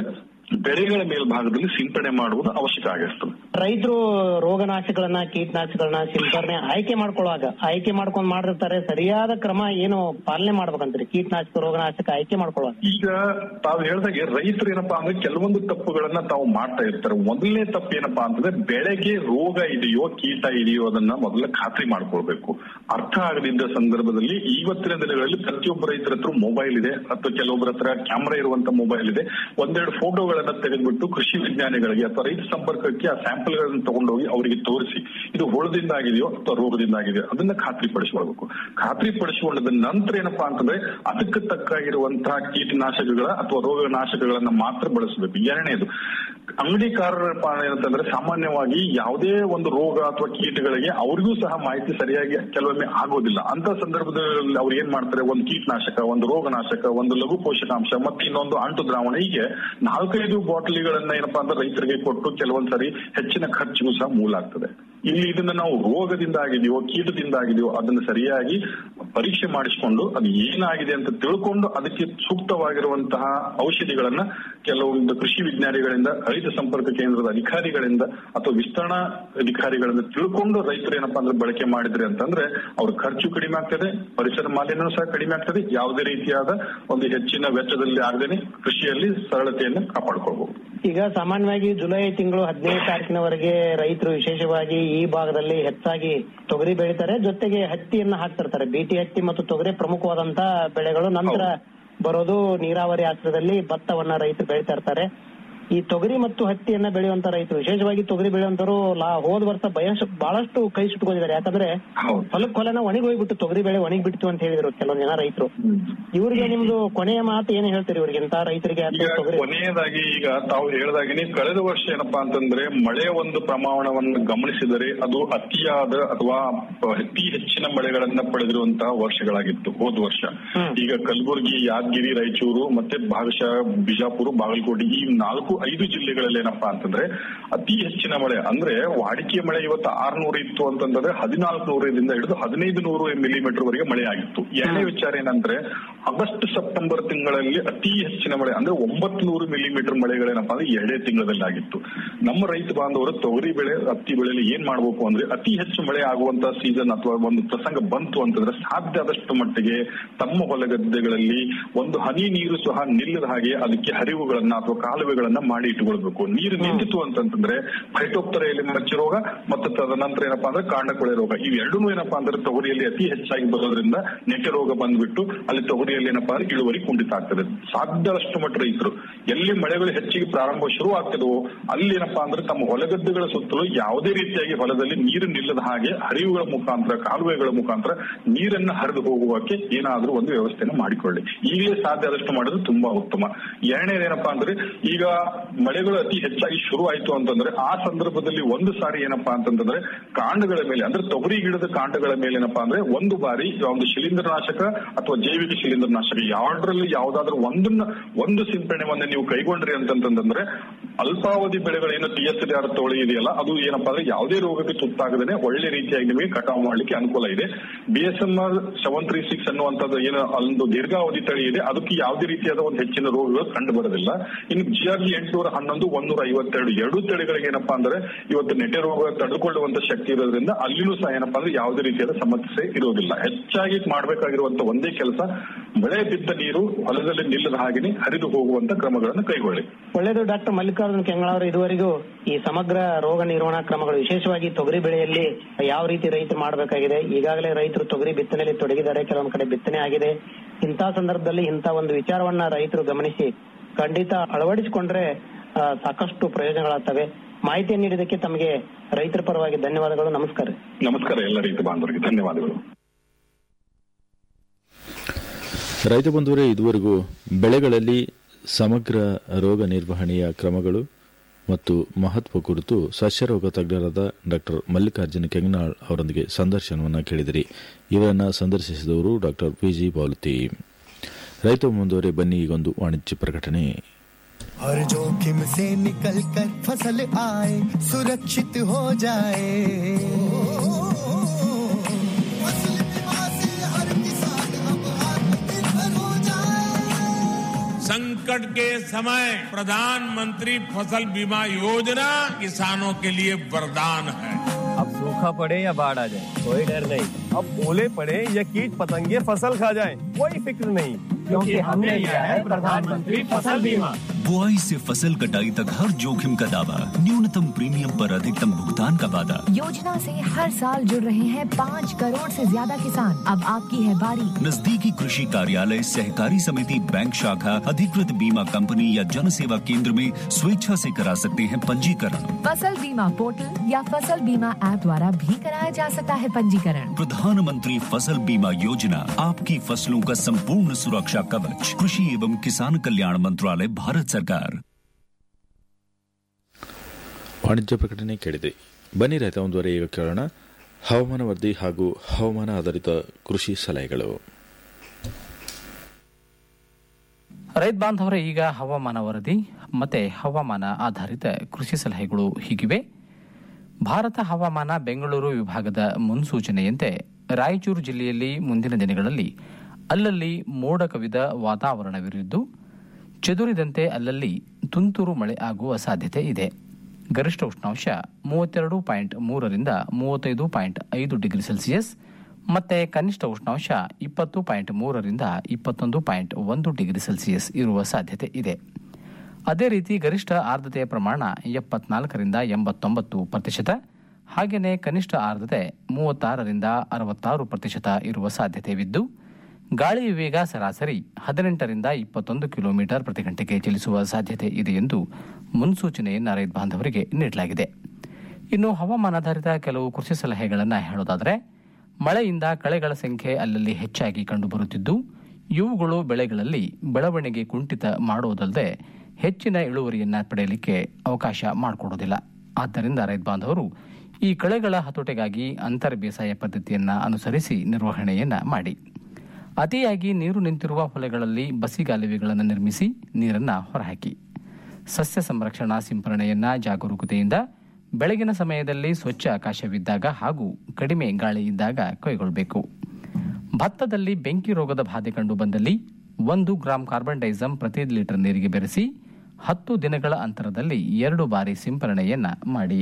ಬೆಳೆಗಳ ಮೇಲ್ಭಾಗದಲ್ಲಿ ಸಿಂಪಡಣೆ ಮಾಡುವುದು ಅವಶ್ಯಕ ಆಗಿರ್ತದೆ ರೈತರು ರೋಗನಾಶಗಳನ್ನ ಕೀಟನಾಶಗಳನ್ನ ಸಿಂಪರಣೆ ಆಯ್ಕೆ ಮಾಡ್ಕೊಳ್ಳುವಾಗ ಆಯ್ಕೆ ಮಾಡ್ಕೊಂಡ್ ಮಾಡಿರ್ತಾರೆ ಸರಿಯಾದ ಕ್ರಮ ಏನು ಪಾಲನೆ ಮಾಡ್ಬೇಕಂತ್ರಿ ಕೀಟನಾಶಕ ರೋಗನಾಶಕ ಆಯ್ಕೆ ಮಾಡ್ಕೊಳ್ಳುವಾಗ ಈಗ ತಾವು ಹೇಳ್ದಾಗೆ ರೈತರು ಏನಪ್ಪಾ ಅಂದ್ರೆ ಕೆಲವೊಂದು ತಪ್ಪುಗಳನ್ನ ತಾವು ಮಾಡ್ತಾ ಇರ್ತಾರೆ ಮೊದಲನೇ ತಪ್ಪು ಏನಪ್ಪಾ ಅಂತಂದ್ರೆ ಬೆಳೆಗೆ ರೋಗ ಇದೆಯೋ ಕೀಟ ಇದೆಯೋ ಅದನ್ನ ಮೊದಲ ಖಾತ್ರಿ ಮಾಡ್ಕೊಳ್ಬೇಕು ಅರ್ಥ ಆಗದಿದ್ದ ಸಂದರ್ಭದಲ್ಲಿ ಇವತ್ತಿನ ದಿನಗಳಲ್ಲಿ ಪ್ರತಿಯೊಬ್ಬ ರೈತರ ಹತ್ರ ಮೊಬೈಲ್ ಇದೆ ಅಥವಾ ಕೆಲವೊಬ್ಬರ ಹತ್ರ ಕ್ಯಾಮ್ರಾ ಇರುವಂತ ಮೊಬೈಲ್ ಇದೆ ಒಂದೆರಡು ಫೋಟೋಗಳನ್ನ ತೆಗೆದ್ಬಿಟ್ಟು ಕೃಷಿ ವಿಜ್ಞಾನಿಗಳಿಗೆ ಅಥವಾ ರೈತ ಸಂಪರ್ಕಕ್ಕೆ ಆ ಸ್ಯಾಂಪಲ್ ಗಳನ್ನ ತಗೊಂಡೋಗಿ ಅವರಿಗೆ ತೋರಿಸಿ ಇದು ಹುಳದಿಂದ ಆಗಿದೆಯೋ ಅಥವಾ ರೋಗದಿಂದ ಆಗಿದೆಯೋ ಅದನ್ನ ಖಾತ್ರಿ ಪಡಿಸಿಕೊಳ್ಬೇಕು ಖಾತ್ರಿ ಪಡಿಸಿಕೊಂಡದ ನಂತರ ಏನಪ್ಪಾ ಅಂತಂದ್ರೆ ಅದಕ್ಕೆ ತಕ್ಕಾಗಿರುವಂತಹ ಕೀಟನಾಶಕಗಳ ಅಥವಾ ರೋಗನಾಶಕಗಳನ್ನ ಮಾತ್ರ ಬಳಸಬೇಕು ಎರಡನೇದು ಅಂಗಡಿಕಾರರಪ್ಪ ಏನಂತಂದ್ರೆ ಸಾಮಾನ್ಯವಾಗಿ ಯಾವುದೇ ಒಂದು ರೋಗ ಅಥವಾ ಕೀಟಗಳಿಗೆ ಅವ್ರಿಗೂ ಸಹ ಮಾಹಿತಿ ಸರಿಯಾಗಿ ಕೆಲವೊಮ್ಮೆ ಆಗೋದಿಲ್ಲ ಅಂತ ಸಂದರ್ಭದಲ್ಲಿ ಅವ್ರು ಏನ್ ಮಾಡ್ತಾರೆ ಒಂದು ಕೀಟನಾಶಕ ಒಂದು ರೋಗನಾಶಕ ಒಂದು ಲಘು ಪೋಷಕಾಂಶ ಮತ್ತೆ ಇನ್ನೊಂದು ಅಂಟು ದ್ರಾವಣ ಹೀಗೆ ನಾಲ್ಕೈದು ಬಾಟಲಿಗಳನ್ನ ಏನಪ್ಪಾ ಅಂದ್ರೆ ರೈತರಿಗೆ ಕೊಟ್ಟು ಕೆಲವೊಂದ್ಸರಿ ಹೆಚ್ಚಿನ ಖರ್ಚಿಗೂ ಸಹ ಮೂಲ ಆಗ್ತದೆ ಇಲ್ಲಿ ಇದನ್ನ ನಾವು ರೋಗದಿಂದ ಆಗಿದೆಯೋ ಕೀಟದಿಂದ ಆಗಿದೆಯೋ ಅದನ್ನ ಸರಿಯಾಗಿ ಪರೀಕ್ಷೆ ಮಾಡಿಸಿಕೊಂಡು ಅದು ಏನಾಗಿದೆ ಅಂತ ತಿಳ್ಕೊಂಡು ಅದಕ್ಕೆ ಸೂಕ್ತವಾಗಿರುವಂತಹ ಔಷಧಿಗಳನ್ನ ಕೆಲವೊಂದು ಕೃಷಿ ವಿಜ್ಞಾನಿಗಳಿಂದ ರೈತ ಸಂಪರ್ಕ ಕೇಂದ್ರದ ಅಧಿಕಾರಿಗಳಿಂದ ಅಥವಾ ವಿಸ್ತರಣಾ ಅಧಿಕಾರಿಗಳಿಂದ ತಿಳ್ಕೊಂಡು ರೈತರು ಏನಪ್ಪಾ ಅಂದ್ರೆ ಬಳಕೆ ಮಾಡಿದ್ರೆ ಅಂತಂದ್ರೆ ಅವ್ರ ಖರ್ಚು ಕಡಿಮೆ ಆಗ್ತದೆ ಪರಿಸರ ಮಾಲಿನ್ಯ ಸಹ ಕಡಿಮೆ ಆಗ್ತದೆ ಯಾವುದೇ ರೀತಿಯಾದ ಒಂದು ಹೆಚ್ಚಿನ ವೆಚ್ಚದಲ್ಲಿ ಆಗದೇನೆ ಕೃಷಿಯಲ್ಲಿ ಸರಳತೆಯನ್ನು ಕಾಪಾಡ್ಕೊಳ್ಬಹುದು ಈಗ ಸಾಮಾನ್ಯವಾಗಿ ಜುಲೈ ತಿಂಗಳು ಹದಿನೈದು ತಾರೀಕಿನವರೆಗೆ ರೈತರು ವಿಶೇಷವಾಗಿ ಈ ಭಾಗದಲ್ಲಿ ಹೆಚ್ಚಾಗಿ ತೊಗರಿ ಬೆಳಿತಾರೆ ಜೊತೆಗೆ ಹತ್ತಿಯನ್ನ ಹಾಕ್ತಿರ್ತಾರೆ ಬಿಟಿ ಹತ್ತಿ ಮತ್ತು ತೊಗರಿ ಪ್ರಮುಖವಾದಂತ ಬೆಳೆಗಳು ನಂತರ ಬರೋದು ನೀರಾವರಿ ಆಶ್ರಯದಲ್ಲಿ ಭತ್ತವನ್ನ ರೈತರು ಬೆಳಿತಾ ಇರ್ತಾರೆ ಈ ತೊಗರಿ ಮತ್ತು ಹತ್ತಿಯನ್ನ ಬೆಳೆಯುವಂತ ರೈತರು ವಿಶೇಷವಾಗಿ ತೊಗರಿ ಬೆಳೆಯುವಂತರು ಲಾ ಹೋದ ವರ್ಷ ಬಯಸ್ ಬಹಳಷ್ಟು ಕೈ ಸುಟ್ಕೊಂಡಿದ್ದಾರೆ ಯಾಕಂದ್ರೆ ಹೊಲಕ್ ಹೊಲನ ಒಣಗಿ ಹೋಗ್ಬಿಟ್ಟು ತೊಗರಿ ಬೆಳೆ ಒಣಗಿ ಬಿಡ್ತು ಅಂತ ಹೇಳಿದ್ರು ಕೆಲವೊಂದ್ ಜನ ರೈತರು ಇವ್ರಿಗೆ ನಿಮ್ದು ಕೊನೆಯ ಮಾತು ಏನ್ ಹೇಳ್ತೀರಿ ಇವ್ರಿಗೆ ಇಂತ ರೈತರಿಗೆ ಈಗ ಅಥವಾ ತೊಗರಿ ಕೊನೆಯದಾಗಿ ಈಗ ತಾವು ಹೇಳಿದಾಗಿನಿ ಕಳೆದ ವರ್ಷ ಏನಪ್ಪಾ ಅಂತಂದ್ರೆ ಮಳೆಯ ಒಂದು ಪ್ರಮಾಣವನ್ನು ಗಮನಿಸಿದರೆ ಅದು ಅತಿಯಾದ ಅಥವಾ ಅತಿ ಹೆಚ್ಚಿನ ಮಳೆಗಳನ್ನ ಪಡೆದಿರುವಂತಹ ವರ್ಷಗಳಾಗಿತ್ತು ಹೋದ ವರ್ಷ ಈಗ ಕಲಬುರಗಿ ಯಾದಗಿರಿ ರಾಯಚೂರು ಮತ್ತೆ ಭಾಗಶಃ ಬಿಜಾಪುರ ಬಾಗಲಕೋಟೆ ಈ ನಾಲ್ಕು ಐದು ಜಿಲ್ಲೆಗಳಲ್ಲಿ ಏನಪ್ಪಾ ಅಂತಂದ್ರೆ ಅತಿ ಹೆಚ್ಚಿನ ಮಳೆ ಅಂದ್ರೆ ವಾಡಿಕೆ ಮಳೆ ಇವತ್ತು ಆರ್ನೂರು ಇತ್ತು ಅಂತಂದ್ರೆ ಹದಿನಾಲ್ಕು ನೂರರಿಂದ ಹಿಡಿದು ಹದಿನೈದು ನೂರು ಮಿಲಿಮೀಟರ್ ವರೆಗೆ ಮಳೆ ಆಗಿತ್ತು ಎರಡನೇ ವಿಚಾರ ಏನಂದ್ರೆ ಆಗಸ್ಟ್ ಸೆಪ್ಟೆಂಬರ್ ತಿಂಗಳಲ್ಲಿ ಅತಿ ಹೆಚ್ಚಿನ ಮಳೆ ಅಂದ್ರೆ ಒಂಬತ್ತು ನೂರು ಮಿಲಿಮೀಟರ್ ಮಳೆಗಳೇನಪ್ಪಾ ಅಂದ್ರೆ ಎರಡೇ ತಿಂಗಳಲ್ಲಿ ಆಗಿತ್ತು ನಮ್ಮ ರೈತ ಬಾಂಧವರು ತೊಗರಿ ಬೆಳೆ ಹತ್ತಿ ಬೆಳೆಯಲ್ಲಿ ಏನ್ ಮಾಡ್ಬೇಕು ಅಂದ್ರೆ ಅತಿ ಹೆಚ್ಚು ಮಳೆ ಆಗುವಂತ ಸೀಸನ್ ಅಥವಾ ಒಂದು ಪ್ರಸಂಗ ಬಂತು ಅಂತಂದ್ರೆ ಸಾಧ್ಯ ಆದಷ್ಟು ಮಟ್ಟಿಗೆ ತಮ್ಮ ಹೊಲಗದ್ದೆಗಳಲ್ಲಿ ಒಂದು ಹನಿ ನೀರು ಸಹ ನಿಲ್ಲದ ಹಾಗೆ ಅದಕ್ಕೆ ಹರಿವುಗಳನ್ನ ಅಥವಾ ಕಾಲುವೆಗಳನ್ನ ಮಾಡಿ ಇಟ್ಟುಕೊಳ್ಬೇಕು ನೀರು ನಿಂತಿತು ಅಂತಂತಂದ್ರೆ ಫೈಟೋಪ್ತರೆಯಲ್ಲಿ ಮಚ್ಚ ರೋಗ ಮತ್ತು ತದನಂತರ ಏನಪ್ಪಾ ಅಂದ್ರೆ ಕಾಂಡಕೊಳೆ ರೋಗ ಇವೆರಡೂ ಏನಪ್ಪಾ ಅಂದ್ರೆ ತೊಗರಿಯಲ್ಲಿ ಅತಿ ಹೆಚ್ಚಾಗಿ ಬರೋದ್ರಿಂದ ನೆಟ್ಟೆ ರೋಗ ಬಂದ್ಬಿಟ್ಟು ಅಲ್ಲಿ ತೊಗರಿಯಲ್ಲಿ ಏನಪ್ಪಾ ಅಂದ್ರೆ ಇಳುವರಿ ಕುಂಠಿತ ಆಗ್ತದೆ ಸಾಧ್ಯದಷ್ಟು ಮಟ್ಟ ರೈತರು ಎಲ್ಲಿ ಮಳೆಗಳು ಹೆಚ್ಚಿಗೆ ಪ್ರಾರಂಭ ಶುರು ಆಗ್ತದೋ ಅಲ್ಲಿ ಏನಪ್ಪಾ ಅಂದ್ರೆ ತಮ್ಮ ಹೊಲಗದ್ದೆಗಳ ಸುತ್ತಲೂ ಯಾವುದೇ ರೀತಿಯಾಗಿ ಹೊಲದಲ್ಲಿ ನೀರು ನಿಲ್ಲದ ಹಾಗೆ ಹರಿವುಗಳ ಮುಖಾಂತರ ಕಾಲುವೆಗಳ ಮುಖಾಂತರ ನೀರನ್ನ ಹರಿದು ಹೋಗುವಕ್ಕೆ ಏನಾದ್ರೂ ಒಂದು ವ್ಯವಸ್ಥೆಯನ್ನು ಮಾಡಿಕೊಳ್ಳಿ ಈಗಲೇ ಸಾಧ್ಯ ಆದಷ್ಟು ಮಾಡೋದು ತುಂಬಾ ಉತ್ತಮ ಎರಡನೇದೇನಪ್ಪಾ ಅಂದ್ರೆ ಈಗ ಮಳೆಗಳು ಅತಿ ಹೆಚ್ಚಾಗಿ ಶುರು ಆಯ್ತು ಅಂತಂದ್ರೆ ಆ ಸಂದರ್ಭದಲ್ಲಿ ಒಂದು ಸಾರಿ ಏನಪ್ಪಾ ಅಂತಂದ್ರೆ ಕಾಂಡಗಳ ಮೇಲೆ ಅಂದ್ರೆ ತೊಗರಿ ಗಿಡದ ಕಾಂಡಗಳ ಮೇಲೆ ಏನಪ್ಪಾ ಅಂದ್ರೆ ಒಂದು ಬಾರಿ ಒಂದು ಶಿಲೀಂಧ್ರನಾಶಕ ಅಥವಾ ಜೈವಿಕ ಶಿಲೀಂಧ್ರನಾಶಕ ಯಾವ್ದ್ರಲ್ಲಿ ಯಾವ್ದಾದ್ರು ಒಂದನ್ನ ಒಂದು ಸಿಂಪಡಣೆಯನ್ನ ನೀವು ಕೈಗೊಂಡ್ರಿ ಅಂತಂತಂದ್ರೆ ಅಲ್ಪಾವಧಿ ಬೆಳೆಗಳೇನು ಟಿ ಎಸ್ ಆರ್ ತೋಳಿ ಇದೆಯಲ್ಲ ಅದು ಏನಪ್ಪಾ ಅಂದ್ರೆ ಯಾವುದೇ ರೋಗಕ್ಕೆ ತುತ್ತಾಗದೇ ಒಳ್ಳೆ ರೀತಿಯಾಗಿ ನಿಮಗೆ ಕಟಾವು ಮಾಡ್ಲಿಕ್ಕೆ ಅನುಕೂಲ ಇದೆ B S M R seven three six ಅನ್ನುವಂಥದ್ದು ಏನು ಒಂದು ದೀರ್ಘಾವಧಿ ತಳಿ ಇದೆ ಅದಕ್ಕೆ ಯಾವುದೇ ರೀತಿಯಾದ ಒಂದು ಹೆಚ್ಚಿನ ರೋಗಗಳು ಕಂಡು ಬರೋದಿಲ್ಲ ಇನ್ನು ಜಿ ಆರ್ ಜಿ ಎಂಟುನೂರ ಹನ್ನೊಂದು ಒಂದೂರ ಐವತ್ತೆರಡು ಎರಡು ತಳಿಗಳಿಗೆ ಏನಪ್ಪಾ ಅಂದ್ರೆ ಇವತ್ತು ನೆಟ್ಟೆ ರೋಗ ತಡೆದುಕೊಳ್ಳುವಂತ ಶಕ್ತಿ ಇರೋದ್ರಿಂದ ಅಲ್ಲಿನೂ ಸಹ ಏನಪ್ಪಾ ಅಂದ್ರೆ ಯಾವುದೇ ರೀತಿಯಾದ ಸಮಸ್ಯೆ ಇರೋದಿಲ್ಲ ಹೆಚ್ಚಾಗಿ ಮಾಡಬೇಕಾಗಿರುವಂತ ಒಂದೇ ಕೆಲಸ ಮಳೆ ಬಿದ್ದ ನೀರು ಹೊಲದಲ್ಲಿ ನಿಲ್ಲದ ಹಾಗೆನೆ ಹರಿದು ಹೋಗುವಂತ ಕ್ರಮಗಳನ್ನು ಕೈಗೊಳ್ಳಿ ಒಳ್ಳೆಯದು ಡಾಕ್ಟರ್ ಮಲ್ಲಿಕಾರ್ಜುನ್ ಕೆಂಗಳವರು ಇದುವರೆಗೂ ಈ ಸಮಗ್ರ ರೋಗ ನಿರ್ವಹಣಾ ಕ್ರಮಗಳು ವಿಶೇಷವಾಗಿ ತೊಗರಿ ಬೆಳೆಯಲ್ಲಿ ಯಾವ ರೀತಿ ರೈತರು ಮಾಡಬೇಕಾಗಿದೆ ಈಗಾಗಲೇ ರೈತರು ತೊಗರಿ ಬಿತ್ತನೆಯಲ್ಲಿ ತೊಡಗಿದ್ದಾರೆ ಕೆಲವೊಂದು ಕಡೆ ಬಿತ್ತನೆ ಆಗಿದೆ ಇಂಥ ಸಂದರ್ಭದಲ್ಲಿ ಇಂಥ ಒಂದು ವಿಚಾರವನ್ನ ರೈತರು ಗಮನಿಸಿ ಖಂಡಿತ ಅಳವಡಿಸಿಕೊಂಡ್ರೆ ಆ, ಸಾಕಷ್ಟು ಪ್ರಯೋಜನಗಳಾಗ್ತವೆ ಮಾಹಿತಿಯನ್ನು ನೀಡಿದ್ದಕ್ಕೆ ತಮಗೆ ರೈತರ ಪರವಾಗಿ ಧನ್ಯವಾದಗಳು ನಮಸ್ಕಾರ ನಮಸ್ಕಾರ ಎಲ್ಲ ರೈತ ಬಾಂಧವರಿಗೆ ಧನ್ಯವಾದಗಳು ರೈತ ಬಂಧುವರೇ ಇದುವರೆಗೂ ಬೆಳೆಗಳಲ್ಲಿ ಸಮಗ್ರ ರೋಗ ನಿರ್ವಹಣೆಯ ಕ್ರಮಗಳು ಮತ್ತು ಮಹತ್ವ ಕುರಿತು ಸಸ್ಯರೋಗ ತಜ್ಞರಾದ ಡಾಕ್ಟರ್ ಮಲ್ಲಿಕಾರ್ಜುನ ಕೆಂಗನಾಳ್ ಅವರೊಂದಿಗೆ ಸಂದರ್ಶನವನ್ನು ಕೇಳಿದಿರಿ ಇವರನ್ನು ಸಂದರ್ಶಿಸಿದವರು ಡಾಕ್ಟರ್ ಪಿ ಜಿ ಬಾಲತಿ ರೈತ ಮುಂದುವರೆ ಬನ್ನಿ ಈಗೊಂದು ವಾಣಿಜ್ಯ ಪ್ರಕಟಣೆ हर जोखिम से निकल कर फसल आए सुरक्षित हो जाए फसल बीमा से हर किसान अब आत्मनिर्भर हो जाए संकट संकट के समय प्रधानमंत्री फसल बीमा योजना किसानों के लिए वरदान है अब सूखा पड़े या बाढ़ आ जाए कोई डर नहीं अब ओले पड़े या कीट पतंगे फसल खा जाए कोई फिक्र नहीं क्योंकि हमने लिया है प्रधानमंत्री फसल बीमा बुआई से फसल कटाई तक हर जोखिम का दावा न्यूनतम प्रीमियम पर अधिकतम भुगतान का वादा योजना से हर साल जुड़ रहे हैं पाँच करोड़ से ज्यादा किसान अब आपकी है बारी नजदीकी कृषि कार्यालय सहकारी समिति बैंक शाखा अधिकृत बीमा कंपनी या जन सेवा केंद्र में स्वेच्छा से करा सकते हैं पंजीकरण फसल बीमा पोर्टल या फसल बीमा ऐप द्वारा भी कराया जा सकता है पंजीकरण प्रधानमंत्री फसल बीमा योजना आपकी फसलों का संपूर्ण सुरक्षा कवच कृषि एवं किसान कल्याण मंत्रालय भारत सरकार ವಾಣಿಜ್ಯ ಪ್ರಕಟಣೆ ಕೇಳಿದೆ ಬನ್ನಿ ರೈತ ಒಂದುವರೆ ಈಗ ಕೇಳೋಣ ಹವಾಮಾನ ವರದಿ ಹಾಗೂ ಹವಾಮಾನ ಆಧಾರಿತ ಕೃಷಿ ಸಲಹೆಗಳು ರೈತ ಬಾಂಧವರೇ ಈಗ ಹವಾಮಾನ ವರದಿ ಮತ್ತೆ ಹವಾಮಾನ ಆಧಾರಿತ ಕೃಷಿ ಸಲಹೆಗಳು ಹೀಗಿವೆ ಭಾರತ ಹವಾಮಾನ ಬೆಂಗಳೂರು ವಿಭಾಗದ ಮುನ್ಸೂಚನೆಯಂತೆ ರಾಯಚೂರು ಜಿಲ್ಲೆಯಲ್ಲಿ ಮುಂದಿನ ದಿನಗಳಲ್ಲಿ ಅಲ್ಲಲ್ಲಿ ಮೋಡ ಕವಿದ ವಾತಾವರಣವಿರಲಿದ್ದು ಚದುರಿದಂತೆ ಅಲ್ಲಲ್ಲಿ ತುಂತುರು ಮಳೆ ಆಗುವ ಸಾಧ್ಯತೆ ಇದೆ ಗರಿಷ್ಠ ಉಷ್ಣಾಂಶ ಮೂವತ್ತೆರಡು ಪಾಯಿಂಟ್ ಮೂರರಿಂದ ಮೂವತ್ತೈದು ಪಾಯಿಂಟ್ ಐದು ಡಿಗ್ರಿ ಸೆಲ್ಸಿಯಸ್ ಮತ್ತೆ ಕನಿಷ್ಠ ಉಷ್ಣಾಂಶ ಇಪ್ಪತ್ತು ಪಾಯಿಂಟ್ ಮೂರರಿಂದ ಇಪ್ಪತ್ತೊಂದು ಪಾಯಿಂಟ್ ಒಂದು ಡಿಗ್ರಿ ಸೆಲ್ಸಿಯಸ್ ಇರುವ ಸಾಧ್ಯತೆ ಇದೆ ಅದೇ ರೀತಿ ಗರಿಷ್ಠ ಆರ್ದ್ರತೆಯ ಪ್ರಮಾಣ ಎಪ್ಪತ್ನಾಲ್ಕರಿಂದ ಎಂಬತ್ತೊಂಬತ್ತು ಪ್ರತಿಶತ ಹಾಗೆಯೇ ಕನಿಷ್ಠ ಆರ್ದ್ರತೆ ಮೂವತ್ತಾರರಿಂದ ಅರವತ್ತಾರು ಪ್ರತಿಶತ ಇರುವ ಸಾಧ್ಯತೆವಿದ್ದು ಗಾಳಿಯ ವೇಗ ಸರಾಸರಿ ಹದಿನೆಂಟರಿಂದ ಇಪ್ಪತ್ತೊಂದು ಕಿಲೋಮೀಟರ್ ಪ್ರತಿ ಗಂಟೆಗೆ ಚಲಿಸುವ ಸಾಧ್ಯತೆ ಇದೆ ಎಂದು ಮುನ್ಸೂಚನೆಯನ್ನು ರೈತ ಬಾಂಧವರಿಗೆ ನೀಡಲಾಗಿದೆ ಇನ್ನು ಹವಾಮಾನಾಧಾರಿತ ಕೆಲವು ಕೃಷಿ ಸಲಹೆಗಳನ್ನು ಹೇಳೋದಾದರೆ ಮಳೆಯಿಂದ ಕಳೆಗಳ ಸಂಖ್ಯೆ ಅಲ್ಲಲ್ಲಿ ಹೆಚ್ಚಾಗಿ ಕಂಡುಬರುತ್ತಿದ್ದು ಇವುಗಳು ಬೆಳೆಗಳಲ್ಲಿ ಬೆಳವಣಿಗೆ ಕುಂಠಿತ ಮಾಡುವುದಲ್ಲದೆ ಹೆಚ್ಚಿನ ಇಳುವರಿಯನ್ನ ಪಡೆಯಲಿಕ್ಕೆ ಅವಕಾಶ ಮಾಡಿಕೊಡುವುದಿಲ್ಲ ಆದ್ದರಿಂದ ರೈತ ಬಾಂಧವರು ಈ ಕಳೆಗಳ ಹತೋಟೆಗಾಗಿ ಅಂತರ್ ಬೇಸಾಯ ಪದ್ಧತಿಯನ್ನ ಅನುಸರಿಸಿ ನಿರ್ವಹಣೆಯನ್ನ ಮಾಡಿ ಅತಿಯಾಗಿ ನೀರು ನಿಂತಿರುವ ಹೊಲೆಗಳಲ್ಲಿ ಬಸಿಗಾಲುವೆಗಳನ್ನು ನಿರ್ಮಿಸಿ ನೀರನ್ನ ಹೊರಹಾಕಿ ಸಸ್ಯ ಸಂರಕ್ಷಣಾ ಸಿಂಪರಣೆಯನ್ನ ಜಾಗರೂಕತೆಯಿಂದ ಬೆಳಗಿನ ಸಮಯದಲ್ಲಿ ಸ್ವಚ್ಛ ಆಕಾಶವಿದ್ದಾಗ ಹಾಗೂ ಕಡಿಮೆ ಗಾಳಿ ಇದ್ದಾಗ ಕೈಗೊಳ್ಳಬೇಕು ಭತ್ತದಲ್ಲಿ ಬೆಂಕಿ ರೋಗದ ಬಾಧೆ ಕಂಡು ಬಂದಲ್ಲಿ ಒಂದು ಗ್ರಾಂ ಕಾರ್ಬನ್ ಡೈಸಮ್ ಪ್ರತಿ ಲೀಟರ್ ನೀರಿಗೆ ಬೆರೆಸಿ ಹತ್ತು ದಿನಗಳ ಅಂತರದಲ್ಲಿ ಎರಡು ಬಾರಿ ಸಿಂಪರಣೆಯನ್ನ ಮಾಡಿ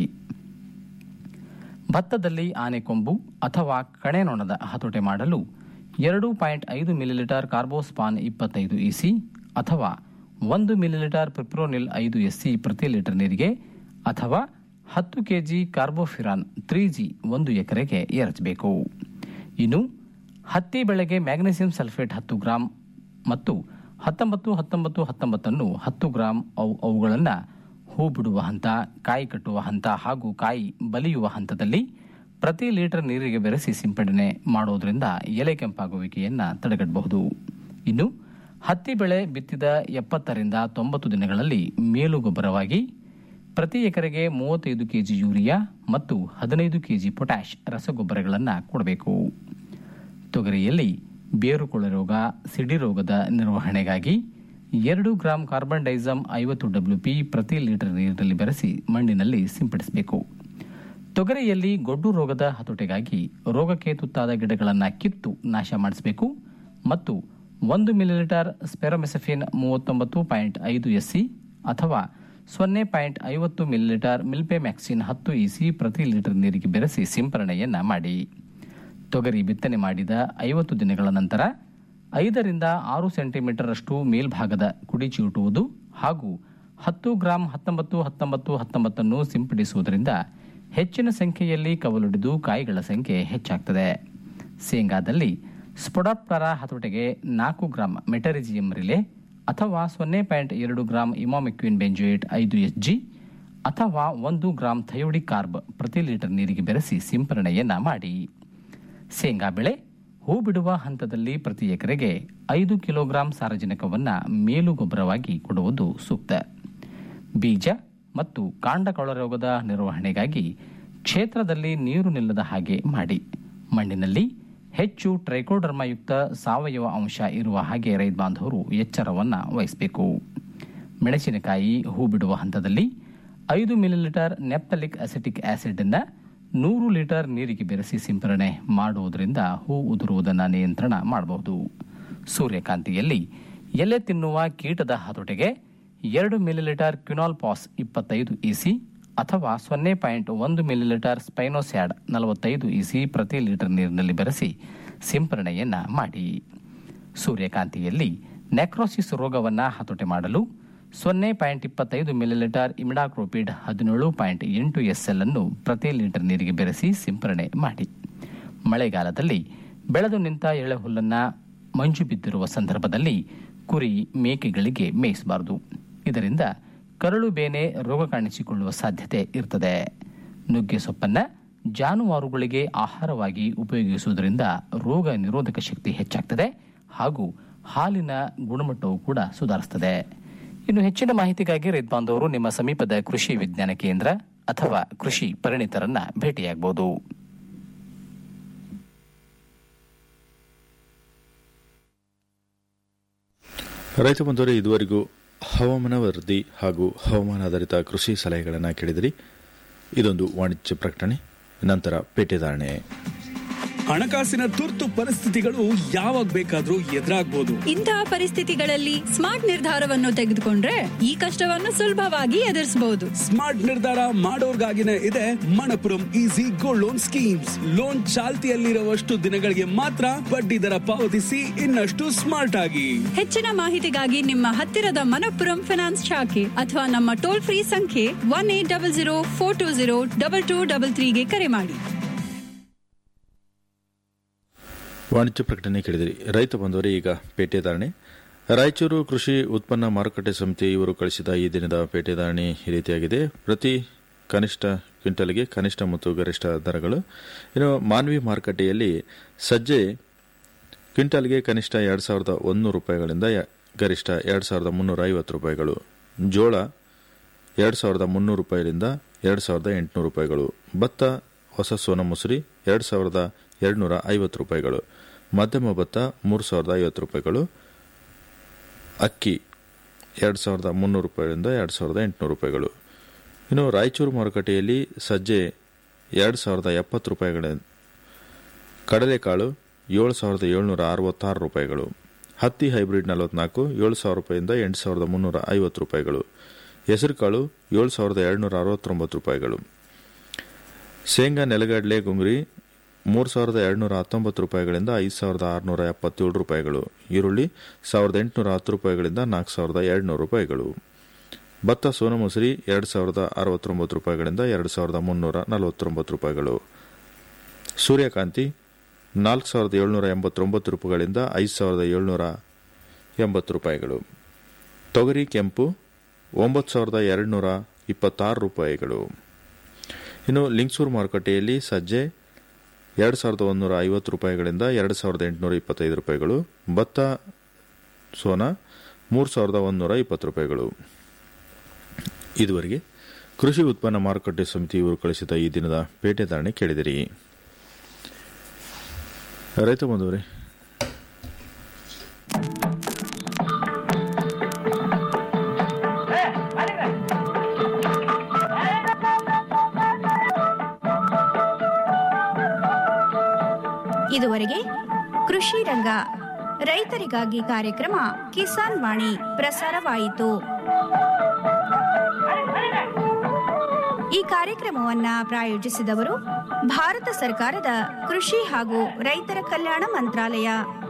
ಭತ್ತದಲ್ಲಿ ಆನೆಕೊಂಬು ಅಥವಾ ಕಣೆನೊಣದ ಹತೋಟೆ ಮಾಡಲು ಎರಡು ಪಾಯಿಂಟ್ ಐದು ಮಿಲಿಲೀಟರ್ ಕಾರ್ಬೋಸ್ಪಾನ್ ಇಪ್ಪತ್ತೈದು ಇಸಿ ಅಥವಾ ಒಂದು ಮಿಲಿಲೀಟರ್ ಪಿಪ್ರೋನಿಲ್ ಐದು ಎಸ್ಸಿ ಪ್ರತಿ ಲೀಟರ್ ನೀರಿಗೆ ಅಥವಾ ಹತ್ತು ಕೆಜಿ ಕಾರ್ಬೋಫಿರಾನ್ ತ್ರೀ ಜಿ ಒಂದು ಎಕರೆಗೆ ಎರಚಬೇಕು ಇನ್ನು ಹತ್ತಿ ಬೆಳೆಗೆ ಮ್ಯಾಗ್ನೆಸಿಯಂ ಸಲ್ಫೇಟ್ ಹತ್ತು ಗ್ರಾಂ ಮತ್ತು ಹತ್ತೊಂಬತ್ತು ಹತ್ತೊಂಬತ್ತು ಹತ್ತೊಂಬತ್ತನ್ನು ಹತ್ತು ಗ್ರಾಂ ಅವು ಅವುಗಳನ್ನು ಹೂ ಬಿಡುವ ಹಂತ ಕಾಯಿ ಕಟ್ಟುವ ಹಂತ ಹಾಗೂ ಕಾಯಿ ಬಲಿಯುವ ಹಂತದಲ್ಲಿ ಪ್ರತಿ ಲೀಟರ್ ನೀರಿಗೆ ಬೆರೆಸಿ ಸಿಂಪಡಣೆ ಮಾಡೋದ್ರಿಂದ ಎಲೆ ಕೆಂಪಾಗುವಿಕೆಯನ್ನು ತಡೆಗಟ್ಟಬಹುದು ಇನ್ನು ಹತ್ತಿ ಬೆಳೆ ಬಿತ್ತಿದ ಎಪ್ಪತ್ತರಿಂದ ತೊಂಬತ್ತು ದಿನಗಳಲ್ಲಿ ಮೇಲು ಗೊಬ್ಬರವಾಗಿ ಪ್ರತಿ ಎಕರೆಗೆ ಮೂವತ್ತೈದು ಕೆಜಿ ಯೂರಿಯಾ ಮತ್ತು ಹದಿನೈದು ಕೆಜಿ ಪೊಟ್ಯಾಷ್ ರಸಗೊಬ್ಬರಗಳನ್ನು ಕೊಡಬೇಕು ತೊಗರಿಯಲ್ಲಿ ಬೇರುಕೊಳೆ ರೋಗ ಸಿಡಿ ರೋಗದ ನಿರ್ವಹಣೆಗಾಗಿ ಎರಡು ಗ್ರಾಂ ಕಾರ್ಬನ್ ಡೈಸಮ್ ಐವತ್ತು ಡಬ್ಲ್ಯೂಪಿ ಪ್ರತಿ ಲೀಟರ್ ನೀರಿನಲ್ಲಿ ಬೆರೆಸಿ ಮಣ್ಣಿನಲ್ಲಿ ಸಿಂಪಡಿಸಬೇಕು ತೊಗರಿಯಲ್ಲಿ ಗೊಡ್ಡು ರೋಗದ ಹತೋಟೆಗಾಗಿ ರೋಗಕ್ಕೆ ತುತ್ತಾದ ಗಿಡಗಳನ್ನು ಕಿತ್ತು ನಾಶ ಮಾಡಿಸಬೇಕು ಮತ್ತು ಒಂದು ಮಿಲಿಲೀಟರ್ ಸ್ಪೆರೋಮೆಸಫಿನ್ ಮೂವತ್ತೊಂಬತ್ತು ಪಾಯಿಂಟ್ ಐದು ಎಸ್ಸಿ ಅಥವಾ ಸೊನ್ನೆ ಪಾಯಿಂಟ್ ಐವತ್ತು ಮಿಲಿಲೀಟರ್ ಮಿಲ್ಪೆ ಮ್ಯಾಕ್ಸಿನ್ ಹತ್ತು ಇಸಿ ಪ್ರತಿ ಲೀಟರ್ ನೀರಿಗೆ ಬೆರೆಸಿ ಸಿಂಪರಣೆಯನ್ನ ಮಾಡಿ ತೊಗರಿ ಬಿತ್ತನೆ ಮಾಡಿದ ಐವತ್ತು ದಿನಗಳ ನಂತರ ಐದರಿಂದ ಆರು ಸೆಂಟಿಮೀಟರ್ ಅಷ್ಟು ಮೇಲ್ಭಾಗದ ಕುಡಿ ಚಿವುಟುವುದು ಹಾಗೂ ಹತ್ತು ಗ್ರಾಂ ಹತ್ತೊಂಬತ್ತು ಹತ್ತೊಂಬತ್ತು ಹತ್ತೊಂಬತ್ತನ್ನು ಸಿಂಪಡಿಸುವುದರಿಂದ ಹೆಚ್ಚಿನ ಸಂಖ್ಯೆಯಲ್ಲಿ ಕವಲೊಡೆದು ಕಾಯಿಗಳ ಸಂಖ್ಯೆ ಹೆಚ್ಚಾಗ್ತದೆ ಶೇಂಗಾದಲ್ಲಿ ಸ್ಪೊಡಾಪ್ಟರ ಹತೋಟೆಗೆ ನಾಲ್ಕು ಗ್ರಾಂ ಮೆಟರಿಜಿಯಂ ರಿಲೆ ಅಥವಾ ಸೊನ್ನೆ ಪಾಯಿಂಟ್ ಎರಡು ಗ್ರಾಂ ಇಮಾಮಿಕ್ವಿನ್ ಬೆಂಜೋಯೇಟ್ ಐದು ಎಚ್ ಜಿ ಅಥವಾ ಒಂದು ಗ್ರಾಂ ಥಯೋಡಿ ಕಾರ್ಬ್ ಪ್ರತಿ ಲೀಟರ್ ನೀರಿಗೆ ಬೆರೆಸಿ ಸಿಂಪರಣೆಯನ್ನ ಮಾಡಿ ಶೇಂಗಾ ಬೆಳೆ ಹೂ ಬಿಡುವ ಹಂತದಲ್ಲಿ ಪ್ರತಿ ಎಕರೆಗೆ ಐದು ಕಿಲೋಗ್ರಾಂ ಸಾರಜನಕವನ್ನು ಮೇಲು ಗೊಬ್ಬರವಾಗಿ ಕೊಡುವುದು ಸೂಕ್ತ ಬೀಜ ಮತ್ತು ಕಾಂಡ ರೋಗದ ನಿರ್ವಹಣೆಗಾಗಿ ಕ್ಷೇತ್ರದಲ್ಲಿ ನೀರು ನಿಲ್ಲದ ಹಾಗೆ ಮಾಡಿ ಮಣ್ಣಿನಲ್ಲಿ ಹೆಚ್ಚು ಟ್ರೈಕೋಡರ್ಮಯುಕ್ತ ಸಾವಯವ ಅಂಶ ಇರುವ ಹಾಗೆ ರೈತ ಬಾಂಧವರು ಎಚ್ಚರವನ್ನು ವಹಿಸಬೇಕು ಮೆಣಸಿನಕಾಯಿ ಹೂ ಬಿಡುವ ಹಂತದಲ್ಲಿ ಐದು ಮಿಲಿಲೀಟರ್ ನೆಪ್ತಲಿಕ್ ಅಸಿಟಿಕ್ ಆಸಿಡ್ ಅನ್ನ ನೂರು ಲೀಟರ್ ನೀರಿಗೆ ಬೆರೆಸಿ ಸಿಂಪರಣೆ ಮಾಡುವುದರಿಂದ ಹೂ ಉದುರುವುದನ್ನು ನಿಯಂತ್ರಣ ಮಾಡಬಹುದು ಸೂರ್ಯಕಾಂತಿಯಲ್ಲಿ ಎಲೆ ತಿನ್ನುವ ಕೀಟದ ಹತೋಟಿಗೆ ಎರಡು ಮಿಲಿಲೀಟರ್ ಕ್ವಿನಾಲ್ ಪಾಸ್ ಇಪ್ಪತ್ತೈದು ಇಸಿ ಅಥವಾ ಸೊನ್ನೆ ಪಾಯಿಂಟ್ ಒಂದು ಮಿಲಿಲೀಟರ್ ಸ್ಪೈನೋಸ್ಯಾಡ್ ನಲವತ್ತೈದು ಇಸಿ ಪ್ರತಿ ಲೀಟರ್ ನೀರಿನಲ್ಲಿ ಬೆರೆಸಿ ಸಿಂಪರಣೆಯನ್ನ ಮಾಡಿ ಸೂರ್ಯಕಾಂತಿಯಲ್ಲಿ ನೆಕ್ರೋಸಿಸ್ ರೋಗವನ್ನು ಹತೋಟಿ ಮಾಡಲು ಸೊನ್ನೆ ಪಾಯಿಂಟ್ ಇಪ್ಪತ್ತೈದು ಮಿಲಿಲೀಟರ್ ಇಮಿಡಾಕ್ರೋಪಿಡ್ ಹದಿನೇಳು ಪಾಯಿಂಟ್ ಎಂಟು ಎಸ್ಎಲ್ ಅನ್ನು ಪ್ರತಿ ಲೀಟರ್ ನೀರಿಗೆ ಬೆರೆಸಿ ಸಿಂಪರಣೆ ಮಾಡಿ ಮಳೆಗಾಲದಲ್ಲಿ ಬೆಳೆದು ನಿಂತ ಎಳೆ ಹುಲ್ಲನ್ನ ಮಂಜು ಬಿದ್ದಿರುವ ಸಂದರ್ಭದಲ್ಲಿ ಕುರಿ ಮೇಕೆಗಳಿಗೆ ಮೇಯಿಸಬಾರದು ಇದರಿಂದ ಕರಳು ಬೇನೆ ರೋಗ ಕಾಣಿಸಿಕೊಳ್ಳುವ ಸಾಧ್ಯತೆ ಇರ್ತದೆ ನುಗ್ಗೆ ಸೊಪ್ಪನ್ನ ಜಾನುವಾರುಗಳಿಗೆ ಆಹಾರವಾಗಿ ಉಪಯೋಗಿಸುವುದರಿಂದ ರೋಗ ನಿರೋಧಕ ಶಕ್ತಿ ಹೆಚ್ಚಾಗ್ತದೆ ಹಾಗೂ ಹಾಲಿನ ಗುಣಮಟ್ಟವು ಕೂಡ ಸುಧಾರಿಸ್ತದೆ ಇನ್ನು ಹೆಚ್ಚಿನ ಮಾಹಿತಿಗಾಗಿ ರೈತ ಬಾಂಧವರು ನಿಮ್ಮ ಸಮೀಪದ ಕೃಷಿ ವಿಜ್ಞಾನ ಕೇಂದ್ರ ಅಥವಾ ಕೃಷಿ ಪರಿಣಿತರನ್ನ ಭೇಟಿಯಾಗಬಹುದು ರೈತ ಬಂದವರೇ ಇದುವರೆಗೂ ಹವಾಮಾನ ವರದಿ ಹಾಗೂ ಹವಾಮಾನ ಆಧಾರಿತ ಕೃಷಿ ಸಲಹೆಗಳನ್ನು ಕೇಳಿದಿರಿ ಇದೊಂದು ವಾಣಿಜ್ಯ ಪ್ರಕಟಣೆ ನಂತರ ಪೇಟೆದಾರಣೆ ಹಣಕಾಸಿನ ತುರ್ತು ಪರಿಸ್ಥಿತಿಗಳು ಯಾವಾಗ ಬೇಕಾದ್ರೂ ಎದುರಾಗ್ಬೋದು ಇಂತಹ ಪರಿಸ್ಥಿತಿಗಳಲ್ಲಿ ಸ್ಮಾರ್ಟ್ ನಿರ್ಧಾರವನ್ನು ತೆಗೆದುಕೊಂಡ್ರೆ ಈ ಕಷ್ಟವನ್ನು ಸುಲಭವಾಗಿ ಎದುರಿಸಬಹುದು ಸ್ಮಾರ್ಟ್ ನಿರ್ಧಾರ ಮಾಡೋರ್ಗಾಗಿನೇ ಇದೆ Manappuram easy gold loan schemes loan ಚಾಲ್ತಿಯಲ್ಲಿರುವಷ್ಟು ದಿನಗಳಿಗೆ ಮಾತ್ರ ಬಡ್ಡಿ ದರ ಪಾವತಿಸಿ ಇನ್ನಷ್ಟು ಸ್ಮಾರ್ಟ್ ಆಗಿ ಹೆಚ್ಚಿನ ಮಾಹಿತಿಗಾಗಿ ನಿಮ್ಮ ಹತ್ತಿರದ ಮನಪ್ಪುರಂ ಫಿನಾನ್ಸ್ ಶಾಖೆ ಅಥವಾ ನಮ್ಮ ಟೋಲ್ ಫ್ರೀ ಸಂಖ್ಯೆ one eight double zero four two zero double two double ತ್ರೀಗೆ ಕರೆ ಮಾಡಿ ವಾಣಿಜ್ಯ ಪ್ರಕಟಣೆ ಕೇಳಿದಿರಿ ರೈತ ಬಂದವರೇ ಈಗ ಪೇಟೆದಾರಣೆ ರಾಯಚೂರು ಕೃಷಿ ಉತ್ಪನ್ನ ಮಾರುಕಟ್ಟೆ ಸಮಿತಿ ಇವರು ಕಳಿಸಿದ ಈ ದಿನದ ಪೇಟೆದಾರಣೆ ಈ ರೀತಿಯಾಗಿದೆ ಪ್ರತಿ ಕನಿಷ್ಠ ಕ್ವಿಂಟಲ್ಗೆ ಕನಿಷ್ಠ ಮತ್ತು ಗರಿಷ್ಠ ದರಗಳು ಇನ್ನು ಮಾನ್ವಿ ಮಾರುಕಟ್ಟೆಯಲ್ಲಿ ಸಜ್ಜೆ ಕ್ವಿಂಟಲ್ಗೆ ಕನಿಷ್ಠ ಎರಡು ಸಾವಿರದ ಒಂದೂರು ರೂಪಾಯಿಗಳಿಂದ ಯ- ಗರಿಷ್ಠ ಎರಡು ಸಾವಿರದ ಮುನ್ನೂರ ಐವತ್ತು ರೂಪಾಯಿಗಳು ಜೋಳ ಎರಡು ಸಾವಿರದ ಮುನ್ನೂರು ರೂಪಾಯಿಗಳಿಂದ ಎರಡು ಸಾವಿರದ ಎಂಟುನೂರು ರೂಪಾಯಿಗಳು ಭತ್ತ ಹೊಸ ಸೋನ ಮುಸುರಿ ಎರಡು ಸಾವಿರದ ಎರಡುನೂರ ಐವತ್ತು ರೂಪಾಯಿಗಳು ಮಧ್ಯಮ ಭತ್ತ ಮೂರು ಸಾವಿರದ ಐವತ್ತು ರೂಪಾಯಿಗಳು ಅಕ್ಕಿ ಎರಡು ಸಾವಿರದ ಮುನ್ನೂರು ರೂಪಾಯಿಗಳಿಂದ ಎರಡು ಸಾವಿರದ ಎಂಟುನೂರು ರೂಪಾಯಿಗಳು ಇನ್ನು ರಾಯಚೂರು ಮಾರುಕಟ್ಟೆಯಲ್ಲಿ ಸಜ್ಜೆ ಎರಡು ಸಾವಿರದ ಎಪ್ಪತ್ತು ರೂಪಾಯಿಗಳ ಕಡಲೆಕಾಳು ಏಳು ಸಾವಿರದ ಏಳ್ನೂರ ಅರವತ್ತಾರು ರೂಪಾಯಿಗಳು ಹತ್ತಿ ಹೈಬ್ರಿಡ್ ನಲವತ್ನಾಲ್ಕು ಏಳು ಸಾವಿರ ರೂಪಾಯಿಯಿಂದ ಎಂಟು ಸಾವಿರದ ಮುನ್ನೂರ ಐವತ್ತು ರೂಪಾಯಿಗಳು ಹೆಸರುಕಾಳು ಏಳು ಸಾವಿರದ ಏಳ್ನೂರ ಅರವತ್ತೊಂಬತ್ತು ರೂಪಾಯಿಗಳು ಶೇಂಗಾ ನೆಲಗಡಲೆ ಗುಂಗುರಿ ಮೂರು ಸಾವಿರದ ಎರಡುನೂರ ಹತ್ತೊಂಬತ್ತು ರೂಪಾಯಿಗಳಿಂದ ಐದು ಸಾವಿರದ ಆರುನೂರ ಎಪ್ಪತ್ತೇಳು ರೂಪಾಯಿಗಳು ಈರುಳ್ಳಿ ಸಾವಿರದ ಎಂಟುನೂರ ಹತ್ತು ರೂಪಾಯಿಗಳಿಂದ ನಾಲ್ಕು ಸಾವಿರದ ಎರಡುನೂರು ರೂಪಾಯಿಗಳು ಭತ್ತ ಸೋನಮಸೂರಿ ಎರಡು ಸಾವಿರದ ಅರವತ್ತೊಂಬತ್ತು ರೂಪಾಯಿಗಳಿಂದ ಎರಡು ಸಾವಿರದ ಮುನ್ನೂರ ನಲವತ್ತೊಂಬತ್ತು ರೂಪಾಯಿಗಳು ಸೂರ್ಯಕಾಂತಿ ನಾಲ್ಕು ಸಾವಿರದ ಏಳ್ನೂರ ಎಂಬತ್ತೊಂಬತ್ತು ರೂಪಾಯಿಗಳಿಂದ ಐದು ಸಾವಿರದ ಏಳ್ನೂರ ಎಂಬತ್ತು ರೂಪಾಯಿಗಳು ತೊಗರಿ ಕೆಂಪು ಒಂಬತ್ತು ಸಾವಿರದ ಎರಡುನೂರ ಇಪ್ಪತ್ತಾರು ರೂಪಾಯಿಗಳು ಇನ್ನು ಲಿಂಗ್ಸೂರು ಮಾರುಕಟ್ಟೆಯಲ್ಲಿ ಸಜ್ಜೆ ಎರಡು ಸಾವಿರದ ಒಂದೂರ ಐವತ್ತು ರೂಪಾಯಿಗಳಿಂದ ಎರಡು ಸಾವಿರದ ಎಂಟುನೂರ ಇಪ್ಪತ್ತೈದು ರೂಪಾಯಿಗಳು ಭತ್ತ ಸೋನಾ ಮೂರು ಸಾವಿರದ ಒಂದೂರ ಇಪ್ಪತ್ತು ರೂಪಾಯಿಗಳು ಇದುವರೆಗೆ ಕೃಷಿ ಉತ್ಪನ್ನ ಮಾರುಕಟ್ಟೆ ಸಮಿತಿ ಇವರು ಕಳಿಸಿದ ಈ ದಿನದ ಪೇಟೆ ಧಾರಣೆ ಕೇಳಿದಿರಿ ರೈತ ಬಂಧುವರೇ ಇದುವರೆಗೆ ಕೃಷಿ ರಂಗ ರೈತರಿಗಾಗಿ ಕಾರ್ಯಕ್ರಮ ಕಿಸಾನ್ ವಾಣಿ ಪ್ರಸಾರವಾಯಿತು ಈ ಕಾರ್ಯಕ್ರಮವನ್ನ ಪ್ರಾಯೋಜಿಸಿದವರು ಭಾರತ ಸರ್ಕಾರದ ಕೃಷಿ ಹಾಗೂ ರೈತರ ಕಲ್ಯಾಣ ಮಂತ್ರಾಲಯ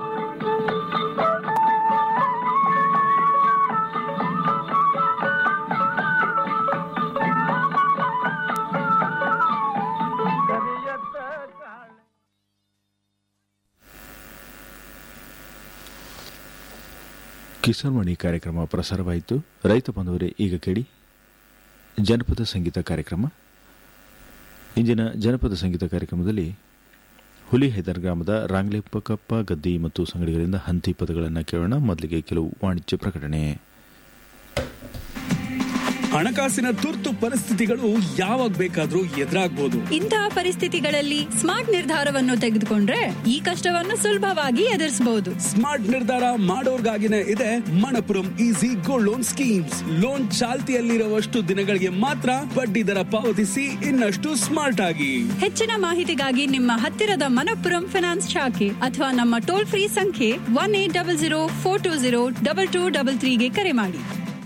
ಕಿಸಾನ್ ವಾಣಿ ಕಾರ್ಯಕ್ರಮ ಪ್ರಸಾರವಾಯಿತು ರೈತ ಬಂಧುವರೇ ಈಗ ಕೇಳಿ ಜನಪದ ಸಂಗೀತ ಕಾರ್ಯಕ್ರಮ ಇಂದಿನ ಜನಪದ ಸಂಗೀತ ಕಾರ್ಯಕ್ರಮದಲ್ಲಿ ಹುಲಿ ಹೈದರ್ ಗ್ರಾಮದ ರಾಂಗ್ಲೆಪ್ಪಕಪ್ಪ ಗದ್ದಿ ಮತ್ತು ಸಂಗಡಿಗರಿಂದ ಹಂತಿ ಪದಗಳನ್ನು ಕೇಳೋಣ ಮೊದಲಿಗೆ ಕೆಲವು ವಾಣಿಜ್ಯ ಪ್ರಕಟಣೆ ಹಣಕಾಸಿನ ತುರ್ತು ಪರಿಸ್ಥಿತಿಗಳು ಯಾವಾಗ ಬೇಕಾದ್ರೂ ಎದುರಾಗ್ಬೋದು ಇಂತಹ ಪರಿಸ್ಥಿತಿಗಳಲ್ಲಿ ಸ್ಮಾರ್ಟ್ ನಿರ್ಧಾರವನ್ನು ತೆಗೆದುಕೊಂಡ್ರೆ ಈ ಕಷ್ಟವನ್ನು ಸುಲಭವಾಗಿ ಎದುರಿಸಬಹುದು ಸ್ಮಾರ್ಟ್ ನಿರ್ಧಾರ ಮಾಡೋರ್ಗಾಗಿನೇ ಇದೆ Manappuram easy gold loan schemes loan ಚಾಲ್ತಿಯಲ್ಲಿರುವಷ್ಟು ದಿನಗಳಿಗೆ ಮಾತ್ರ ಬಡ್ಡಿ ದರ ಪಾವತಿಸಿ ಇನ್ನಷ್ಟು ಸ್ಮಾರ್ಟ್ ಆಗಿ ಹೆಚ್ಚಿನ ಮಾಹಿತಿಗಾಗಿ ನಿಮ್ಮ ಹತ್ತಿರದ ಮನಪ್ಪುರಂ ಫೈನಾನ್ಸ್ ಶಾಖೆ ಅಥವಾ ನಮ್ಮ ಟೋಲ್ ಫ್ರೀ ಸಂಖ್ಯೆ one eight double zero four two zero double two double ತ್ರೀಗೆ ಕರೆ ಮಾಡಿ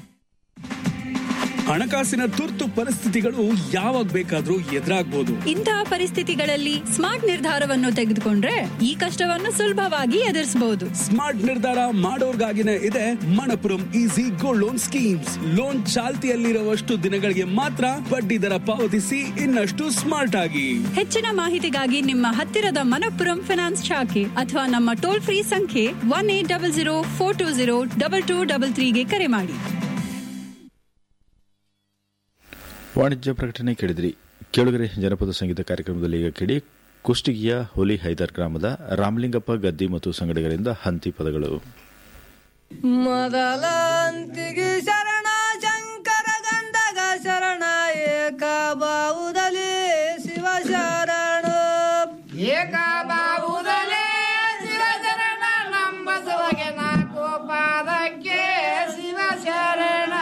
ಹಣಕಾಸಿನ ತುರ್ತು ಪರಿಸ್ಥಿತಿಗಳು ಯಾವಾಗ ಬೇಕಾದ್ರೂ ಎದುರಾಗ್ಬೋದು ಇಂತಹ ಪರಿಸ್ಥಿತಿಗಳಲ್ಲಿ ಸ್ಮಾರ್ಟ್ ನಿರ್ಧಾರವನ್ನು ತೆಗೆದುಕೊಂಡ್ರೆ ಈ ಕಷ್ಟವನ್ನು ಸುಲಭವಾಗಿ ಎದುರಿಸಬಹುದು ಸ್ಮಾರ್ಟ್ ನಿರ್ಧಾರ ಮಾಡೋರ್ಗಾಗಿನೇ ಇದೆ Manappuram easy gold loan schemes loan ಚಾಲ್ತಿಯಲ್ಲಿರುವಷ್ಟು ದಿನಗಳಿಗೆ ಮಾತ್ರ ಬಡ್ಡಿ ದರ ಪಾವತಿಸಿ ಇನ್ನಷ್ಟು ಸ್ಮಾರ್ಟ್ ಆಗಿ ಹೆಚ್ಚಿನ ಮಾಹಿತಿಗಾಗಿ ನಿಮ್ಮ ಹತ್ತಿರದ ಮನಪ್ಪುರಂ ಫೈನಾನ್ಸ್ ಶಾಖೆ ಅಥವಾ ನಮ್ಮ ಟೋಲ್ ಫ್ರೀ ಸಂಖ್ಯೆ one eight double zero four two zero double two double ತ್ರೀಗೆ ಕರೆ ಮಾಡಿ ವಾಣಿಜ್ಯ ಪ್ರಕಟಣೆ ಕೇಳಿದ್ರಿ ಕೇಳುಗರೆ ಜನಪದ ಸಂಗೀತ ಕಾರ್ಯಕ್ರಮದಲ್ಲಿ ಈಗ ಕೇಳಿ ಕುಷ್ಟಗಿಯ ಹುಲಿ ಹೈದರ್ ಗ್ರಾಮದ ರಾಮಲಿಂಗಪ್ಪ ಗದ್ದಿ ಮತ್ತು ಸಂಗಡಿಗರಿಂದ ಹಂತಿ ಪದಗಳು ಮೊದಲಂತಿಗೆ ಶರಣ ಶಂಕರ ಗಂಡಗ ಶರಣ ಏಕ ಬಾವುದಲಿ ಶಿವ ಶರಣ ಏಕ ಬಾವುದಲಿ ಶಿವ ಶರಣ ನಂಬಸವಗೆ ನಾಲ್ಕು ಪಾದಕ್ಕೆ ಶಿವ ಶರಣ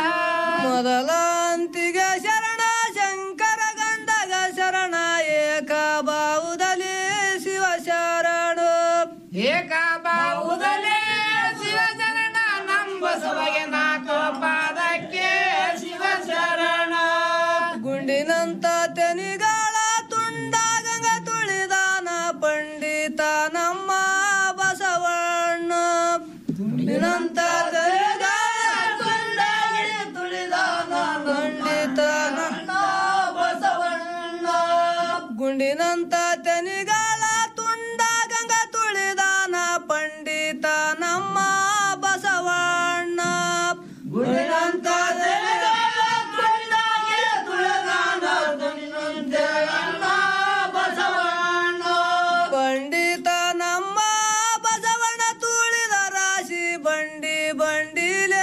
ಮೊದಲಂತಿಗೆ ಶರಣ ಶಂಕರ ಗಂಡಗ ಶರಣ ಏಕ ಬಾವುದಲಿ ಶಿವ ಶರಣ ಏಕ ಬಾವುದಲಿ ಶಿವ ಶರಣ ನಂಬಸವಗೆ ನಾಲ್ಕು ಪಾದಕ್ಕೆ ಶಿವ ಶರಣ ಗುಂಡಿನಂತ ತೆನಿಗಾಳ ತುಂಡ ಗಂಗ ತುಳಿದಾನ ಪಂಡಿತ ನಮ್ಮ ಬಸವಣ್ಣ ಗುಂಡಿನಂತ ತೆನಿಗಾಳ ತುಂಡ ತುಳಿದಾನ ಪಂಡಿತ ನಮ್ಮ ಬಸವಣ್ಣ ಗುಂಡಿನಂತ ತೆನಿಗಾಳ ತುಂಡ ಗಂಗ ತುಳಿದಾನ ಪಂಡಿತ ನಮ್ಮ ಬಸವಣ್ಣ ಗುಂಡಿನಂತ ತೆನಿಗಾಳ ತುಂಡ ತುಳಿದಾನ ಪಂಡಿತ ಬಸವಣ್ಣ ಪಂಡಿತ ನಮ್ಮ ಬಸವಣ್ಣ ತುಳಿದ ರಾಶಿ ಬಂಡಿ ಬಂಡಿಲೇ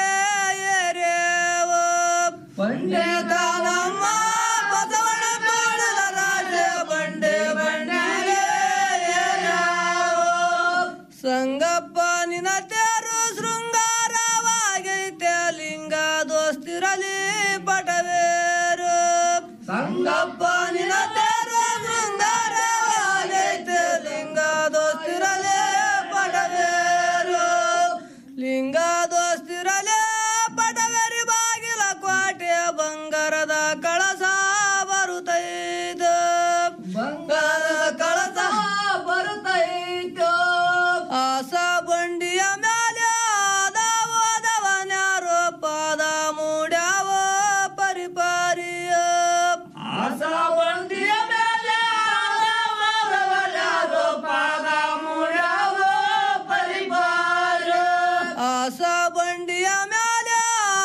ಏರೇವ ಪಂಡಿತ ನಮ್ಮ ಬಸವಣ್ಣ ತುಳಿದ ರಾಶಿ ಬಂಡಿ ಬಂಡಿಲೇ ಏರೇವ ಸಂಗಪ್ಪ ನಿನ ತೇರು ಶೃಂಗಾರವಾಗೈತೆ ಲಿಂಗ ದೋಸ್ತಿರಲಿ ಪಟವೇರು ಸಂಗಪ್ಪ ನಿನ ತೇರು ಶೃಂಗಾರವಾಗೈತೆ ಲಿಂಗ ದೋಸ್ತಿರಲಿ ಪಟವೇರು ಲಿಂಗ ದೋಸ್ತಿರಲಿ ಪಟವೇರಿ ಬಾಗಿಲ ಕೋಟೆ ಬಂಗಾರದ ಕಳಸ ಬರುತ್ತೈದು ಬಂಗಾರದ ಕಳಸ ಬರುತ್ತೈತು ಆಸ ಬಂಡಿಯ ಮೇಲೆ ಆದವದವನ್ಯಾರೋ ಪಾದ ಮೂಡ್ಯಾವ ಪರಿಪಾರಿಯ ಆಸ ಬಂಡಿಯ ಮೇಲೆ ಆದವದವನ್ಯಾರೋ ಪಾದ ಮೂಡ್ಯಾವ ಪರಿಪಾರ ಆಸ ಬಂಡಿಯ ಮೇಲೆ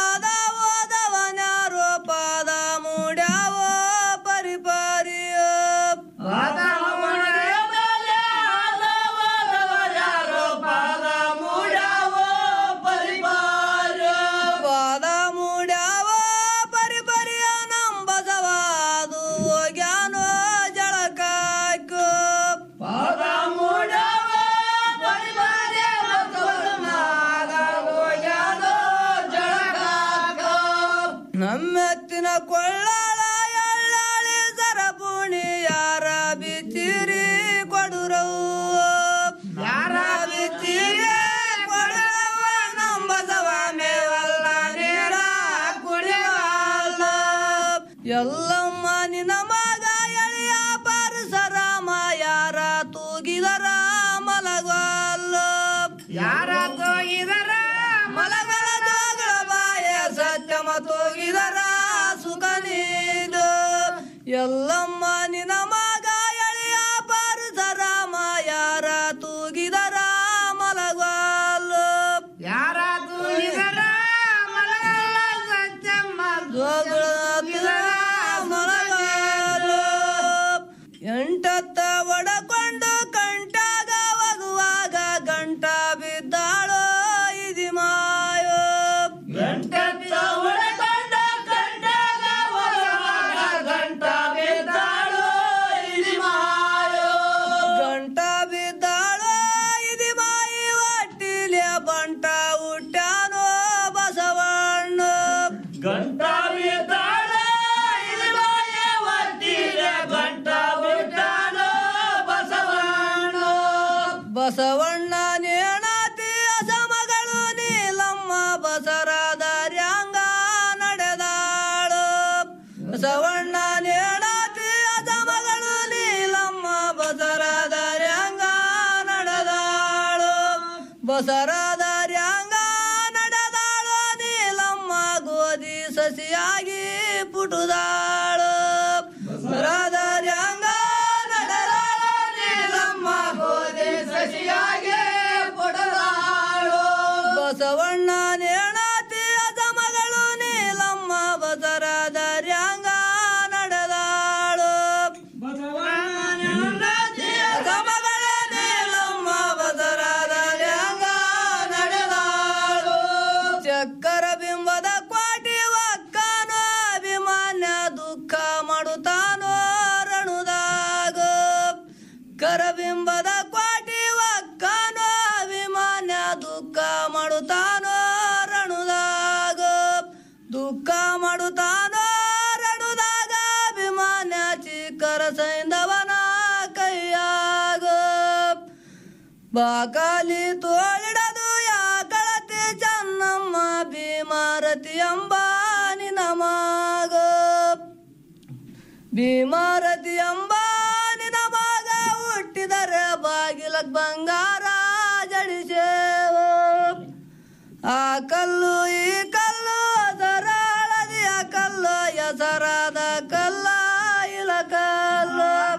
ಆದವದವನ್ಯಾರೋ ಪಾದ ಮೂಡ್ಯಾವ ಪರಿಪಾರಿಯ ಪಾದ ಮೂಡ್ಯಾವ ಮೇಲೆ ಆದವದವನ್ಯಾರೋ ಪಾದ ಮೂಡ್ಯಾವ ಪರಿಪಾರ ಪಾದ ಮೂಡ್ಯಾವ ಪರಿಪರಿಯ ನಂಬಸವಾದು ಹೋಗ್ಯಾನೋ ಜಳಕಾಕು ಪಾದ ಮೂಡ್ಯಾವ ಪರಿಪರಿಯ ಹೋಗ್ಯಾನೋ ಜಳಕಾಕ ನಮ್ಮೆತ್ತಿನ ಕೊಳ್ಳಾಳ ಎಳ್ಳಾಳಿ ಸರಪುಣಿ ಯಾರ ಬಿಚ್ಚಿರಿ ಕೊಡುರವು ಯಾರ ಬಿಚ್ಚಿರಿ ಕೊಡುರವ ನಂಬಸವ ಮೇವಲ್ಲ ನೀರ ಕುಡಿಯಲ್ಲ ಎಲ್ಲಮ್ಮ ನಿನ ಮಗ ಎಳೆಯ ಪರಸರಾಮ ಯಾರ ತೂಗಿದರ ಮಲಗಲ್ಲ ಯಾರ ತೂಗಿದರ ಮಲಗಲ ಜೋಗಳ ಬಾಯ ಸತ್ಯಮ ತೂಗಿದರ ಸುಖ ನೀದು ಎಲ್ಲಮ್ಮ ನಿನ ಮಗ ಎಳೆಯ ಪರಸರಾಮ ಯಾರ ತೂಗಿದರ ಮಲಗಲ್ಲ ಯಾರ ತೂಗಿದರ ಮಲಗಲ್ಲ ಸತ್ಯಮ್ಮ ಜೋಗಳ ಮಲಗಲ್ಲ ಎಂಟತ್ತ ಒಡಕೊಂಡು ಕಂಟಾಗ ಒಗುವಾಗ ಗಂಟ ಬಿದ್ದಾಳೋ ಇದಿ ಮಾಯೋ ಎಂಟತ್ತ ಒಡಕೊಂಡ ಕಂಟಾಗ ಬಸವಣ್ಣ ನೇಣತಿ ಅಸಮಗಳು ನೀಲಮ್ಮ ಬಸರಾದಾರ್ಯಾಂಗ ನಡೆದಾಳು ಬಸವಣ್ಣ ನೇಣತಿ ಅಸಮಗಳು ನೀಲಮ್ಮ ಬಸರಾದಾರ್ಯಾಂಗ ನಡೆದಾಳು ಬಸರಾದಾರ್ಯಾಂಗ ನಡೆದಾಳು ನೀಲಮ್ಮ ಗೋಧಿ ಸಸಿಯಾಗಿ ಪುಟುದಾಳು ಬಸರಾದಾರ್ಯಾಂಗ ನಡೆದಾಳು ನೀಲಮ್ಮ ಗೋಧಿ ಸಸಿಯಾಗಿ ಪುಟುದಾಳು ಬಸವಣ್ಣ ನೇಣತಿ ಅಸಮಗಳು ನೀಲಮ್ಮ ಬಸರಾದಾರ್ಯಾಂಗ ನಡೆದಾಳು ಅಸಮಗಳ ನೀಲಮ್ಮ ಬಸರಾದಾರ್ಯಾಂಗ ನಡೆದಾಳು ಚಕ್ಕರ ಬಿಂಬದ ಕ್ವಾಟಿ ಒಕ್ಕನೋ ಅಭಿಮಾನ್ಯ ದುಃಖ ಮಾಡುತ್ತಾನೋ ರಣುದಾಗ ಕರಬಿಂಬದ ಕ್ವಾಟಿ ಒಕ್ಕನೋ ಅಭಿಮಾನ್ಯ ದುಃಖ ಮಾಡುತ್ತಾನೋ ರಣುದಾಗ ದುಃಖ ಮಾಡುತ್ತಾನೋ ರಣುದಾಗ ಅಭಿಮಾನ್ಯ ಚಿಕ್ಕರ ಸೈಂದವನ ಕೈಯಾಗ ಬಾಕಾಲಿ ತೋಳಿಡದು ಯಾಕಳತಿ ಚನ್ನಮ್ಮ ಭೀಮಾರತಿ ಅಂಬಾನಿ ನಮಾಗ ಭೀಮಾರತಿ ಅಂಬಾನಿ ನಮಾಗ ಹುಟ್ಟಿದರೆ ಬಾಗಿಲಕ್ ಬಂಗಾರ ಜಡಿಸೇವ ಆ ಕಲ್ಲು ಈ